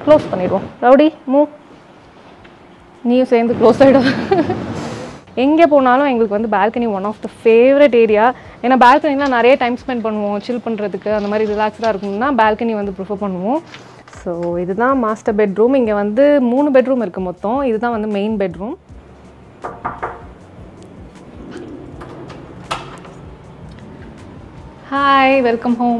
close பண்ணிடுவோம் rowdy move நீயும் சேர்ந்து க்ளோஸ் ஆகிடும் எங்கே போனாலும் எங்களுக்கு வந்து balcony one of the favourite area ஏன்னா பால்கனிலாம் நிறைய டைம் ஸ்பெண்ட் பண்ணுவோம் சில் பண்ணுறதுக்கு அந்த மாதிரி ரிலாக்ஸ்டாக இருக்கணும்னா பால்கனி வந்து ப்ரிஃபர் பண்ணுவோம் ஸோ இதுதான் மாஸ்டர் பெட்ரூம் இங்கே வந்து மூணு பெட்ரூம் இருக்குது மொத்தம் இதுதான் வந்து main bedroom hi welcome home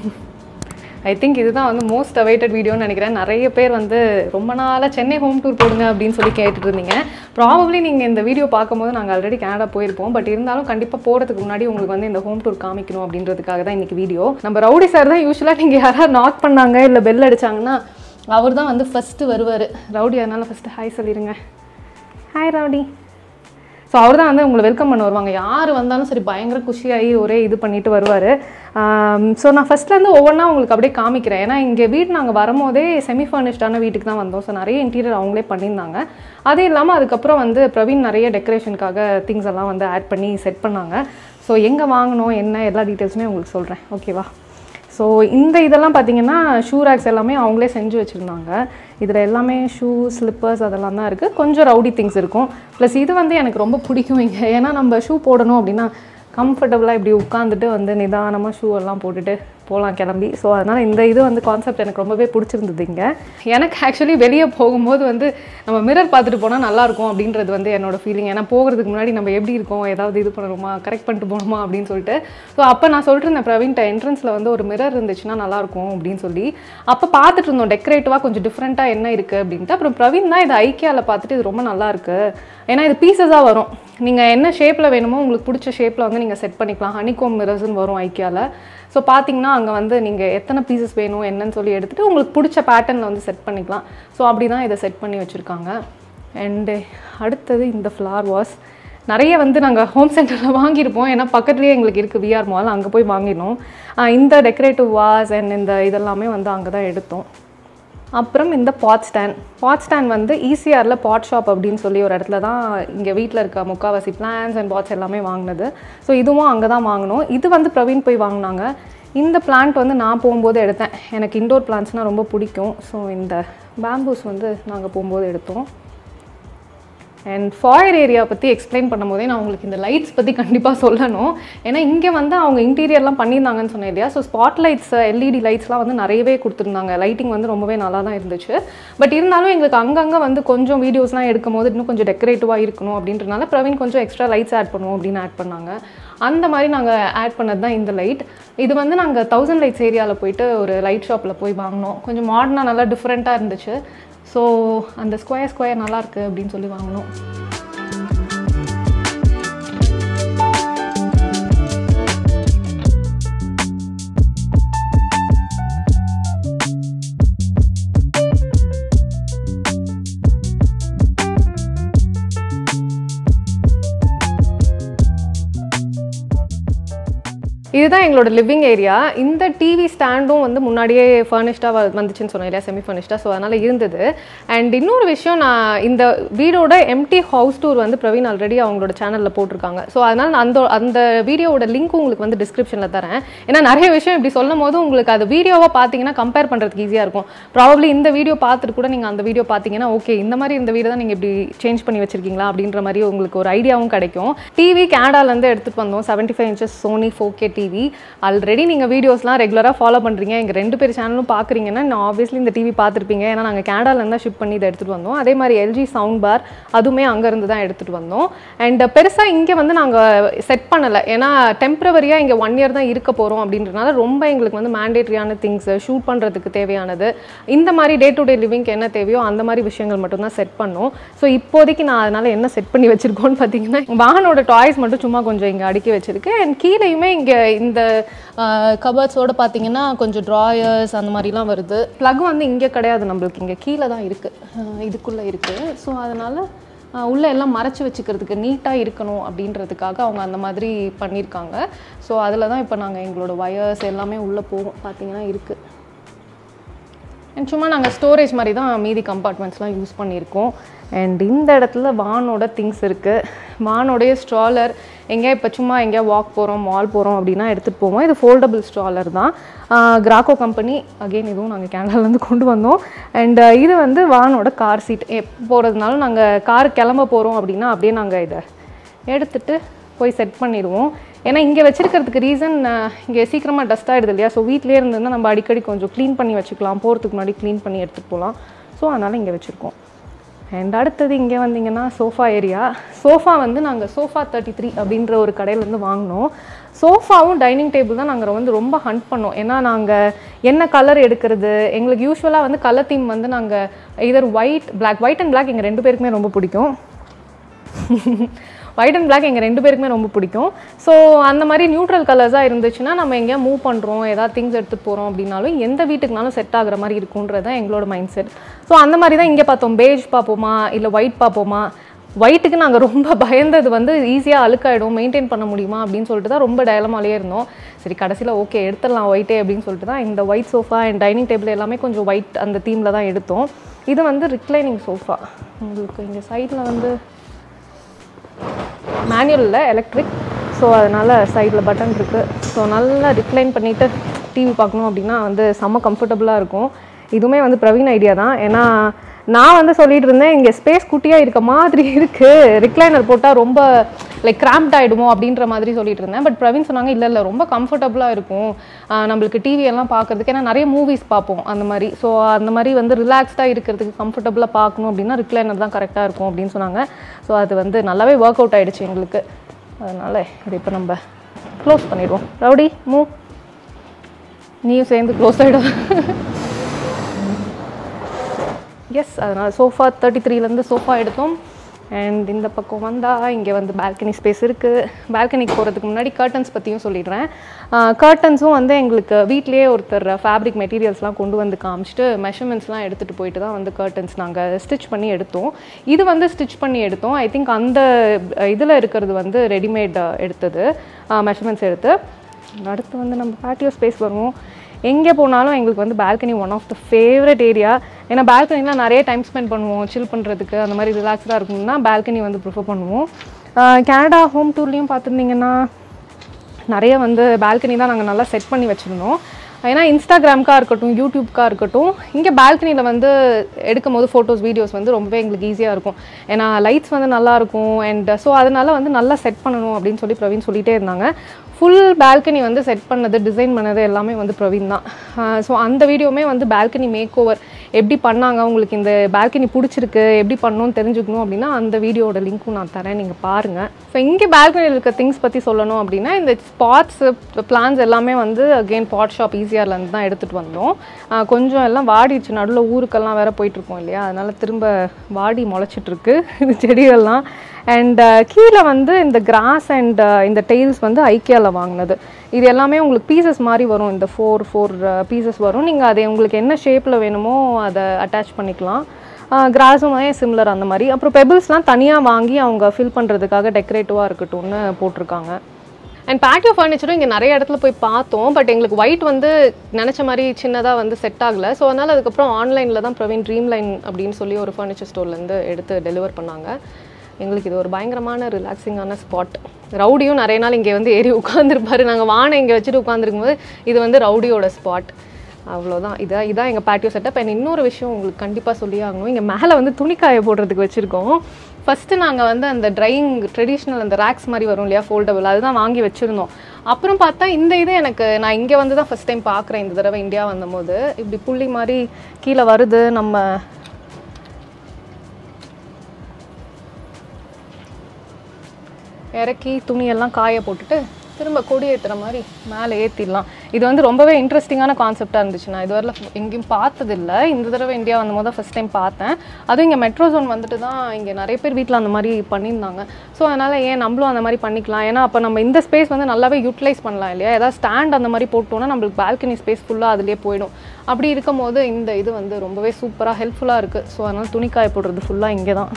I think இதுதான் வந்து மோஸ்ட் அவைட்டட் வீடியோன்னு நினைக்கிறேன் நிறைய பேர் வந்து ரொம்ப நாளாக சென்னை ஹோம் டூர் போடுங்க அப்படின்னு சொல்லி கேட்டுட்டு இருந்தீங்க ப்ராபப்ளி நீங்கள் இந்த வீடியோ பார்க்கும்போது நாங்கள் ஆல்ரெடி கனடா போயிருப்போம் பட் இருந்தாலும் கண்டிப்பாக போகிறதுக்கு முன்னாடி உங்களுக்கு வந்து இந்த ஹோம் டூர் காமிக்கணும் அப்படின்றதுக்காக தான் இன்றைக்கி வீடியோ நம்ம ரவுடி சார் தான் யூஸ்வலாக நீங்கள் யாராவது நாக் பண்ணாங்க இல்லை பெல் அடிச்சாங்கன்னா அவர் தான் வந்து ஃபஸ்ட்டு வருவார் ரவுடி அதனால் ஃபஸ்ட்டு ஹாய் சொல்லிடுங்க ஹாய் ரவுடி ஸோ அவர் தான் வந்து உங்களை வெல்கம் பண்ண வருவாங்க யார் வந்தாலும் சரி பயங்கர குஷியாகி ஒரே இது பண்ணிட்டு வருவார் ஸோ நான் ஃபஸ்ட்லேருந்து ஒவ்வொன்றா உங்களுக்கு அப்படியே காமிக்கிறேன் ஏன்னா இங்கே வீடு நாங்கள் வரும்போதே செமி ஃபர்னிஷ்டான வீட்டுக்கு தான் வந்தோம் ஸோ நிறைய இன்டீரியர் அவங்களே பண்ணியிருந்தாங்க அது இல்லாமல் அதுக்கப்புறம் வந்து பிரவீன் நிறைய டெக்கரேஷனுக்காக திங்ஸ் எல்லாம் வந்து ஆட் பண்ணி செட் பண்ணாங்க ஸோ எங்கே வாங்கணும் என்ன எல்லா டீட்டெயில்ஸுமே உங்களுக்கு சொல்கிறேன் ஓகேவா ஸோ இந்த இதெல்லாம் பார்த்தீங்கன்னா ஷூ ரேக்ஸ் எல்லாமே அவங்களே செஞ்சு வச்சுருந்தாங்க இதில் எல்லாமே ஷூ ஸ்லிப்பர்ஸ் அதெல்லாம் தான் இருக்குது கொஞ்சம் ரவுடி திங்ஸ் இருக்கும் ப்ளஸ் இது வந்து எனக்கு ரொம்ப பிடிக்கும் இங்கே ஏன்னா நம்ம ஷூ போடணும் அப்படின்னா கம்ஃபர்டபுளாக இப்படி உட்காந்துட்டு வந்து நிதானமாக ஷூ எல்லாம் போட்டுட்டு போகலாம் கிளம்பி ஸோ அதனால் இந்த இது வந்து கான்செப்ட் எனக்கு ரொம்பவே பிடிச்சிருந்தது இங்கே எனக்கு ஆக்சுவலி வெளியே போகும்போது வந்து நம்ம மிரர் பார்த்துட்டு போனால் நல்லாயிருக்கும் அப்படின்றது வந்து என்னோட ஃபீலிங் ஏன்னா போகிறதுக்கு முன்னாடி நம்ம எப்படி இருக்கோம் ஏதாவது இது பண்ணணுமா கரெக்ட் பண்ணிட்டு போகணுமா அப்படின்னு சொல்லிட்டு ஸோ அப்போ நான் சொல்லிட்டு இருந்தேன் பிரவீன்ட்ட என்ட்ரன்ஸில் வந்து ஒரு மிரர் இருந்துச்சுன்னா நல்லாயிருக்கும் அப்படின்னு சொல்லி அப்போ பார்த்துட்டு இருந்தோம் டெக்கரேட்டிவாக கொஞ்சம் டிஃப்ரெண்ட்டாக என்ன இருக்குது அப்படின்ட்டு அப்புறம் பிரவீன் தான் இது ஐக்கியாவில் பார்த்துட்டு இது ரொம்ப நல்லா இருக்கு ஏன்னா இது பீசஸாக வரும் நீங்கள் என்ன ஷேப்பில் வேணுமோ உங்களுக்கு பிடிச்ச ஷேப்பில் வந்து நீங்கள் செட் பண்ணிக்கலாம் ஹனிகோம் மிரர்ஸ்னு வரும் ஐக்கியாவில் ஸோ பார்த்தீங்கன்னா அங்கே வந்து நீங்கள் எத்தனை பீசஸ் வேணும் என்னன்னு சொல்லி எடுத்துகிட்டு உங்களுக்கு பிடிச்ச பேட்டர்னில் வந்து செட் பண்ணிக்கலாம் ஸோ அப்படி தான் இதை செட் பண்ணி வச்சுருக்காங்க அண்டு அடுத்தது இந்த ஃப்ளார் வாஸ் நிறைய வந்து நாங்கள் ஹோம் சென்டரில் வாங்கியிருப்போம் ஏன்னா பக்கத்துலேயே எங்களுக்கு இருக்குது விஆர் மால் அங்கே போய் வாங்கினோம் ஆஹ் இந்த டெக்கரேட்டிவ் வாஸ் அண்ட் இந்த இதெல்லாமே வந்து அங்கே தான் எடுத்தோம் அப்புறம் இந்த பாட் ஸ்டாண்ட் பாட் ஸ்டாண்ட் வந்து ஈசிஆரில் பாட் ஷாப் அப்படின்னு சொல்லி ஒரு இடத்துல தான் இங்கே வீட்டில் இருக்க முக்காவாசி பிளான்ஸ் அண்ட் பாட்ஸ் எல்லாமே வாங்கினது ஸோ இதுவும் அங்கே தான் வாங்கினோம் இது வந்து பிரவீன் போய் வாங்கினாங்க இந்த பிளான்ட் வந்து நான் போகும்போது எடுத்தேன் எனக்கு இண்டோர் பிளான்ட்ஸ்னால் ரொம்ப பிடிக்கும் ஸோ இந்த பேம்பூஸ் வந்து நாங்கள் போகும்போது எடுத்தோம் அண்ட் ஃபாயர் ஏரியா பற்றி எக்ஸ்பிளைன் பண்ணும்போதே நான் உங்களுக்கு இந்த லைட்ஸ் பற்றி கண்டிப்பாக சொல்லணும் ஏன்னா இங்கே வந்து அவங்க இன்டீரியர்லாம் பண்ணியிருந்தாங்கன்னு சொன்னேன் இல்லையா ஸோ ஸ்பாட் லைட்ஸ் எல்இடி லைட்ஸ்லாம் வந்து நிறையவே கொடுத்துருந்தாங்க லைட்டிங் வந்து ரொம்பவே நல்லா தான் இருந்துச்சு பட் இருந்தாலும் எங்களுக்கு அங்கங்கே வந்து கொஞ்சம் வீடியோஸ்லாம் எடுக்கும் போது இன்னும் கொஞ்சம் டெக்கரேட்டிவாக இருக்கணும் அப்படின்றனால பிரவீன் கொஞ்சம் எக்ஸ்ட்ரா லைட்ஸ் ஆட் பண்ணுவோம் அப்படின்னு ஆட் பண்ணாங்க அந்த மாதிரி நாங்கள் ஆட் பண்ணது தான் இந்த லைட் இது வந்து நாங்கள் தௌசண்ட் லைட்ஸ் ஏரியாவில் போயிட்டு ஒரு லைட் ஷாப்பில் போய் வாங்கினோம் கொஞ்சம் மாடர்னாக நல்லா டிஃப்ரெண்ட்டாக இருந்துச்சு ஸோ அந்த ஸ்கொயர் ஸ்கொயர் நல்லா இருக்கு அப்படின்னு சொல்லி வாங்கினோம் இதுதான் எங்களோட லிவிங் ஏரியா இந்த டிவி ஸ்டாண்டும் வந்து முன்னாடியே ஃபர்னிஷ்டாக வந்துச்சுன்னு சொன்னேன் இல்லையா செமி ஃபர்னிஷ்டாக ஸோ அதனால் இருந்தது அண்ட் இன்னொரு விஷயம் நான் இந்த வீடோட எம்டி ஹவுஸ் டூர் வந்து பிரவீன் ஆல்ரெடி அவங்களோட சேனலில் போட்டிருக்காங்க ஸோ அதனால் நான் அந்த அந்த வீடியோவோட லிங்க் உங்களுக்கு வந்து டிஸ்கிரிப்ஷனில் தரேன் ஏன்னா நிறைய விஷயம் இப்படி சொல்லும் போது உங்களுக்கு அது வீடியோவாக பார்த்தீங்கன்னா கம்பேர் பண்ணுறதுக்கு ஈஸியாக இருக்கும் ப்ராபப்ளி இந்த வீடியோ பார்த்துட்டு கூட நீங்கள் அந்த வீடியோ பார்த்தீங்கன்னா ஓகே இந்த மாதிரி இந்த வீடு தான் நீங்கள் இப்படி சேஞ்ச் பண்ணி வச்சிருக்கீங்களா அப்படின்ற மாதிரி உங்களுக்கு ஒரு ஐடியாவும் கிடைக்கும் டிவி கேனடாலேருந்து எடுத்துகிட்டு வந்தோம் seventy five inches Sony four K TV already நீங்கள் வீடியோஸ்லாம் ரெகுலராக ஃபாலோ பண்ணுறீங்க எங்கள் ரெண்டு பேர் சேனலும் பார்க்குறீங்கன்னா நான் ஆப்வியஸ்லி இந்த டிவி பார்த்துருப்பீங்க ஏன்னா நாங்கள் கேனடாலேருந்து தான் ஷிப் பண்ணி இதை எடுத்துகிட்டு வந்தோம் அதே மாதிரி எல்ஜி சவுண்ட் பார் அதுவுமே அங்கேருந்து தான் எடுத்துகிட்டு வந்தோம் அண்ட் பெருசாக இங்கே வந்து நாங்கள் செட் பண்ணலை ஏன்னா டெம்பரவரியாக இங்கே ஒன் இயர் தான் இருக்க போகிறோம் அப்படின்றனால ரொம்ப எங்களுக்கு வந்து மேண்டேட்ரியான திங்ஸ் ஷூட் பண்ணுறதுக்கு தேவையானது இந்த மாதிரி டே டு டே லிவிங்க்கு என்ன தேவையோ அந்த மாதிரி விஷயங்கள் மட்டும் தான் செட் பண்ணோம் ஸோ இப்போதைக்கு நான் அதனால் என்ன செட் பண்ணி வச்சுருக்கோன்னு பார்த்தீங்கன்னா வாகனோட டாய்ஸ் மட்டும் சும்மா கொஞ்சம் இங்கே அடுக்கி வச்சிருக்கேன் அண்ட் கீழேயுமே இங்கே இந்த கபர்ட்ஸோட பார்த்தீங்கன்னா கொஞ்சம் ட்ராயர்ஸ் அந்த மாதிரிலாம் வருது ப்ளக் வந்து இங்கே கிடையாது நம்மளுக்கு இங்கே கீழே தான் இருக்குது இதுக்குள்ளே இருக்குது ஸோ அதனால் உள்ளே எல்லாம் மறைச்சி வச்சுக்கிறதுக்கு நீட்டாக இருக்கணும் அப்படின்றதுக்காக அவங்க அந்த மாதிரி பண்ணியிருக்காங்க ஸோ அதில் தான் இப்போ நாங்கள் எங்களோட வயர்ஸ் எல்லாமே உள்ளே போகும் பார்த்தீங்கன்னா இருக்குது அண்ட் சும்மா நாங்கள் ஸ்டோரேஜ் மாதிரி தான் மீதி கம்பார்ட்மெண்ட்ஸ்லாம் யூஸ் பண்ணியிருக்கோம் அண்ட் இந்த இடத்துல வானோட திங்ஸ் இருக்குது வானோடைய ஸ்ட்ராலர் எங்கேயா இப்போ சும்மா எங்கேயா வாக் போகிறோம் மால் போகிறோம் அப்படின்னா எடுத்துகிட்டு போவோம் இது ஃபோல்டபுள் ஸ்ட்ராலர் தான் கிராக்கோ கம்பெனி அகெயின் இதுவும் நாங்கள் கேனடாலேருந்து கொண்டு வந்தோம் அண்ட் இது வந்து வானோட கார் சீட் போகிறதுனால நாங்கள் கார் கிளம்ப போகிறோம் அப்படின்னா அப்படியே நாங்கள் இதை எடுத்துட்டு போய் செட் பண்ணிடுவோம் ஏன்னா இங்கே வச்சிருக்கிறதுக்கு ரீசன் இங்கே சீக்கிரமாக டஸ்ட் ஆகிடுது இல்லையா ஸோ வீட்டிலே இருந்ததுன்னா நம்ம அடிக்கடி கொஞ்சம் க்ளீன் பண்ணி வச்சுக்கலாம் போகிறதுக்கு முன்னாடி க்ளீன் பண்ணி எடுத்துகிட்டு போகலாம் ஸோ அதனால் இங்கே வச்சுருக்கோம் அண்ட் அடுத்தது இங்கே வந்தீங்கன்னா சோஃபா ஏரியா சோஃபா வந்து நாங்கள் சோஃபா தேர்ட்டி த்ரீ அப்படின்ற ஒரு கடையிலேருந்து வாங்கினோம் சோஃபாவும் டைனிங் டேபிள் தான் நாங்கள் வந்து ரொம்ப ஹண்ட் பண்ணோம் ஏன்னா நாங்கள் என்ன கலர் எடுக்கிறது எங்களுக்கு யூஸ்வலாக வந்து கலர் தீம் வந்து நாங்கள் இதர் white black white and black எங்கள் ரெண்டு பேருக்குமே ரொம்ப பிடிக்கும் ஒயிட் அண்ட் பிளாக் எங்கள் ரெண்டு பேருக்குமே ரொம்ப பிடிக்கும் ஸோ அந்த மாதிரி நியூட்ரல் கலர்ஸாக இருந்துச்சுன்னா நம்ம எங்கேயா மூவ் பண்ணுறோம் ஏதாவது திங்ஸ் எடுத்துகிட்டு போகிறோம் அப்படின்னாலும் எந்த வீட்டுக்குனாலும் செட் ஆகுற மாதிரி இருக்குன்றது தான் எங்களோட மைண்ட் செட் ஸோ அந்த மாதிரி தான் இங்கே பார்த்தோம் பேஜ் பார்ப்போமா இல்லை ஒயிட் பார்ப்போமா ஒயிட்டுக்கு நாங்கள் ரொம்ப பயந்தது வந்து ஈஸியாக அழுக்காயிடும் மெயின்டைன் பண்ண முடியுமா அப்படின்னு சொல்லிட்டு தான் ரொம்ப டயலமாலே இருந்தோம் சரி கடைசியில் ஓகே எடுத்துடலாம் ஒயிட்டே அப்படின்னு சொல்லிட்டு தான் இந்த white sofa and dining table எல்லாமே கொஞ்சம் ஒயிட் அந்த தீமில் தான் எடுத்தோம் இது வந்து ரிக்ளைனிங் சோஃபா உங்களுக்கு இங்கே சைடில் வந்து மேனுவலில் எலக்ட்ரிக் ஸோ அதனால் சைடில் பட்டன் இருக்குது ஸோ நல்லா ரிக்ளைன் பண்ணிவிட்டு டிவி பார்க்கணும் அப்படின்னா வந்து செம்ம கம்ஃபர்டபுளாக இருக்கும் இதுவுமே வந்து பிரவீன் ஐடியா தான் ஏன்னா நான் வந்து சொல்லிட்டு இருந்தேன் இங்கே ஸ்பேஸ் குட்டியாக இருக்க மாதிரி இருக்குது ரிக்ளைனர் போட்டால் ரொம்ப லைக் கிராம்ட் ஆகிடுமோ அப்படின்ற மாதிரி சொல்லிட்டு இருந்தேன் பட் பிரவீன் சொன்னாங்க இல்லை இல்லை ரொம்ப கம்ஃபர்டபுளாக இருக்கும் ஆஹ் நம்மளுக்கு டிவி எல்லாம் பார்க்கறதுக்கு ஏன்னா நிறைய மூவிஸ் பார்ப்போம் அந்த மாதிரி ஸோ அந்த மாதிரி வந்து ரிலாக்ஸ்டாக இருக்கிறதுக்கு கம்ஃபர்டபுளாக பார்க்கணும் அப்படின்னா ரிக்ளைனர் தான் கரெக்டாக இருக்கும் அப்படின்னு சொன்னாங்க ஸோ அது வந்து நல்லாவே ஒர்க் அவுட் ஆயிடுச்சு எங்களுக்கு அதனால் இது இப்போ நம்ம க்ளோஸ் பண்ணிடுவோம் ரவுடி மூ நீயும் சேர்ந்து க்ளோஸ் ஆகிடும் எஸ் அதனால் சோஃபா தேர்ட்டி த்ரீலேருந்து சோஃபா எடுத்தோம் அண்ட் இந்த பக்கம் வந்தால் இங்கே வந்து பால்கனி ஸ்பேஸ் இருக்குது பால்கனிக்கு போகிறதுக்கு முன்னாடி கர்டன்ஸ் பற்றியும் சொல்லிடுறேன் கர்டன்ஸும் வந்து எங்களுக்கு வீட்லேயே ஒருத்தர் ஃபேப்ரிக் மெட்டீரியல்ஸ்லாம் கொண்டு வந்து காமிச்சிட்டு மெஷர்மெண்ட்ஸ்லாம் எடுத்துகிட்டு போயிட்டு தான் வந்து கர்டன்ஸ் நாங்கள் ஸ்டிச் பண்ணி எடுத்தோம் இது வந்து ஸ்டிச் பண்ணி எடுத்தோம் ஐ திங்க் அந்த இதில் இருக்கிறது வந்து ரெடிமேட் எடுத்தது மெஷர்மெண்ட்ஸ் எடுத்து அடுத்து வந்து நம்ம பேட்டியோ ஸ்பேஸ் வருவோம் எங்கே போனாலும் எங்களுக்கு வந்து balcony one of the favourite area ஏன்னா பால்கனிலாம் நிறைய டைம் ஸ்பெண்ட் பண்ணுவோம் சில் பண்ணுறதுக்கு அந்த மாதிரி ரிலாக்ஸ்டாக இருக்கணும்னா பால்கனி வந்து ப்ரிஃபர் பண்ணுவோம் கனடா ஹோம் டூர்லேயும் பார்த்துருந்தீங்கன்னா நிறைய வந்து பால்கனி தான் நாங்கள் நல்லா செட் பண்ணி வச்சுருந்தோம் ஏன்னா இன்ஸ்டாகிராம்க்காக இருக்கட்டும் யூடியூப்க்காக இருக்கட்டும் இங்கே பால்கனியில் வந்து எடுக்கும் போது ஃபோட்டோஸ் வீடியோஸ் வந்து ரொம்பவே எங்களுக்கு ஈஸியாக இருக்கும் ஏன்னா லைட்ஸ் வந்து நல்லா இருக்கும் அண்ட் ஸோ அதனால வந்து நல்லா செட் பண்ணணும் அப்படின்னு சொல்லி பிரவீன் சொல்லிட்டே இருந்தாங்க ஃபுல் பால்கனி வந்து செட் பண்ணது டிசைன் பண்ணது எல்லாமே வந்து பிரவீன் தான் ஸோ அந்த வீடியோவுமே வந்து பால்கனி மேக் ஓவர் எப்படி பண்ணாங்க உங்களுக்கு இந்த பால்கனி பிடிச்சிருக்கு எப்படி பண்ணணும்னு தெரிஞ்சுக்கணும் அப்படின்னா அந்த வீடியோட லிங்க்கும் நான் தரேன் நீங்கள் பாருங்கள் ஸோ இங்கே பால்கனியில் இருக்க திங்ஸ் பற்றி சொல்லணும் அப்படின்னா இந்த ஸ்பாட்ஸ் பிளான்ஸ் எல்லாமே வந்து அகெயின் பாட் ஷாப் ஈஸியார்லேருந்து தான் எடுத்துகிட்டு வந்தோம் ஆஹ் கொஞ்சம் எல்லாம் வாடிடுச்சு நடுவில் ஊருக்கெல்லாம் வேற போயிட்டுருக்கோம் இல்லையா அதனால் திரும்ப வாடி முளைச்சிட்ருக்கு இந்த செடிகள்லாம் அண்ட் கீழே வந்து இந்த கிராஸ் அண்ட் இந்த டெய்ல்ஸ் வந்து ஐக்கியாவில் வாங்கினது இது எல்லாமே உங்களுக்கு பீசஸ் மாதிரி வரும் இந்த ஃபோர் ஃபோர் பீசஸ் வரும் நீங்கள் அதை உங்களுக்கு என்ன ஷேப்பில் வேணுமோ அதை அட்டாச் பண்ணிக்கலாம் கிராஸும் சிம்லர் அந்த மாதிரி அப்புறம் பெபிள்ஸ்லாம் தனியாக வாங்கி அவங்க ஃபில் பண்ணுறதுக்காக டெக்கரேட்டிவாக இருக்கட்டும்னு போட்டிருக்காங்க அண்ட் பேட்டியோ ஃபர்னிச்சரும் இங்கே நிறைய இடத்துல போய் பார்த்தோம் பட் எங்களுக்கு ஒயிட் வந்து நினச்ச மாதிரி சின்னதாக வந்து செட் ஆகலை ஸோ அதனால் அதுக்கப்புறம் ஆன்லைனில் தான் பிரவீன் ட்ரீம் லைன் அப்படின்னு சொல்லி ஒரு ஃபர்னிச்சர் ஸ்டோர்லேருந்து எடுத்து டெலிவர் பண்ணாங்க எங்களுக்கு இது ஒரு பயங்கரமான ரிலாக்ஸிங்கான ஸ்பாட் ரவுடியும் நிறைய நாள் இங்கே வந்து ஏறி உட்காந்துருப்பாரு நாங்கள் வானை இங்கே வச்சுட்டு உட்காந்துருக்கும் போது இது வந்து ரவுடியோட ஸ்பாட் அவ்வளோதான் இதான் இதான் எங்கள் பேட்டியோ செட்டப் அண்ட் இன்னொரு விஷயம் உங்களுக்கு கண்டிப்பாக சொல்லி ஆகணும் இங்கே மேலே வந்து துணிக்காய போடுறதுக்கு வச்சுருக்கோம் ஃபஸ்ட்டு நாங்கள் வந்து அந்த ட்ரையிங் ட்ரெடிஷ்னல் அந்த ரேக்ஸ் மாதிரி வரும் இல்லையா ஃபோல்டபுள் அதுதான் வாங்கி வச்சுருந்தோம் அப்புறம் பார்த்தா இந்த இது எனக்கு நான் இங்கே வந்து தான் ஃபஸ்ட் டைம் பார்க்குறேன் இந்த தடவை இந்தியா வந்தபோது இப்படி புள்ளி மாதிரி கீழே வருது நம்ம இறக்கி துணியெல்லாம் காய போட்டுட்டு திரும்ப கொடி ஏற்றுற மாதிரி மேலே ஏற்றிடலாம் இது வந்து ரொம்பவே இன்ட்ரெஸ்டிங்கான கான்செப்டாக இருந்துச்சு நான் இதுவரை எங்கேயும் பார்த்ததில்ல இந்த தடவை இந்தியா வந்தபோது தான் ஃபஸ்ட் டைம் பார்த்தேன் அதுவும் இங்கே மெட்ரோ ஜோன் வந்துட்டு தான் இங்கே நிறைய பேர் வீட்டில் அந்த மாதிரி பண்ணியிருந்தாங்க ஸோ அதனால் ஏன் நம்மளும் அந்த மாதிரி பண்ணிக்கலாம் ஏன்னா அப்போ நம்ம இந்த ஸ்பேஸ் வந்து நல்லாவே யூட்டிலைஸ் பண்ணலாம் இல்லையா ஏதாவது ஸ்டாண்ட் அந்த மாதிரி போட்டோம்னா நம்மளுக்கு பால்கனி ஸ்பேஸ் ஃபுல்லாக அதுலேயே போயிடும் அப்படி இருக்கும் போது இந்த இது வந்து ரொம்பவே சூப்பராக ஹெல்ப்ஃபுல்லாக இருக்குது ஸோ அதனால் துணிக்காய போடுறது ஃபுல்லாக இங்கே தான்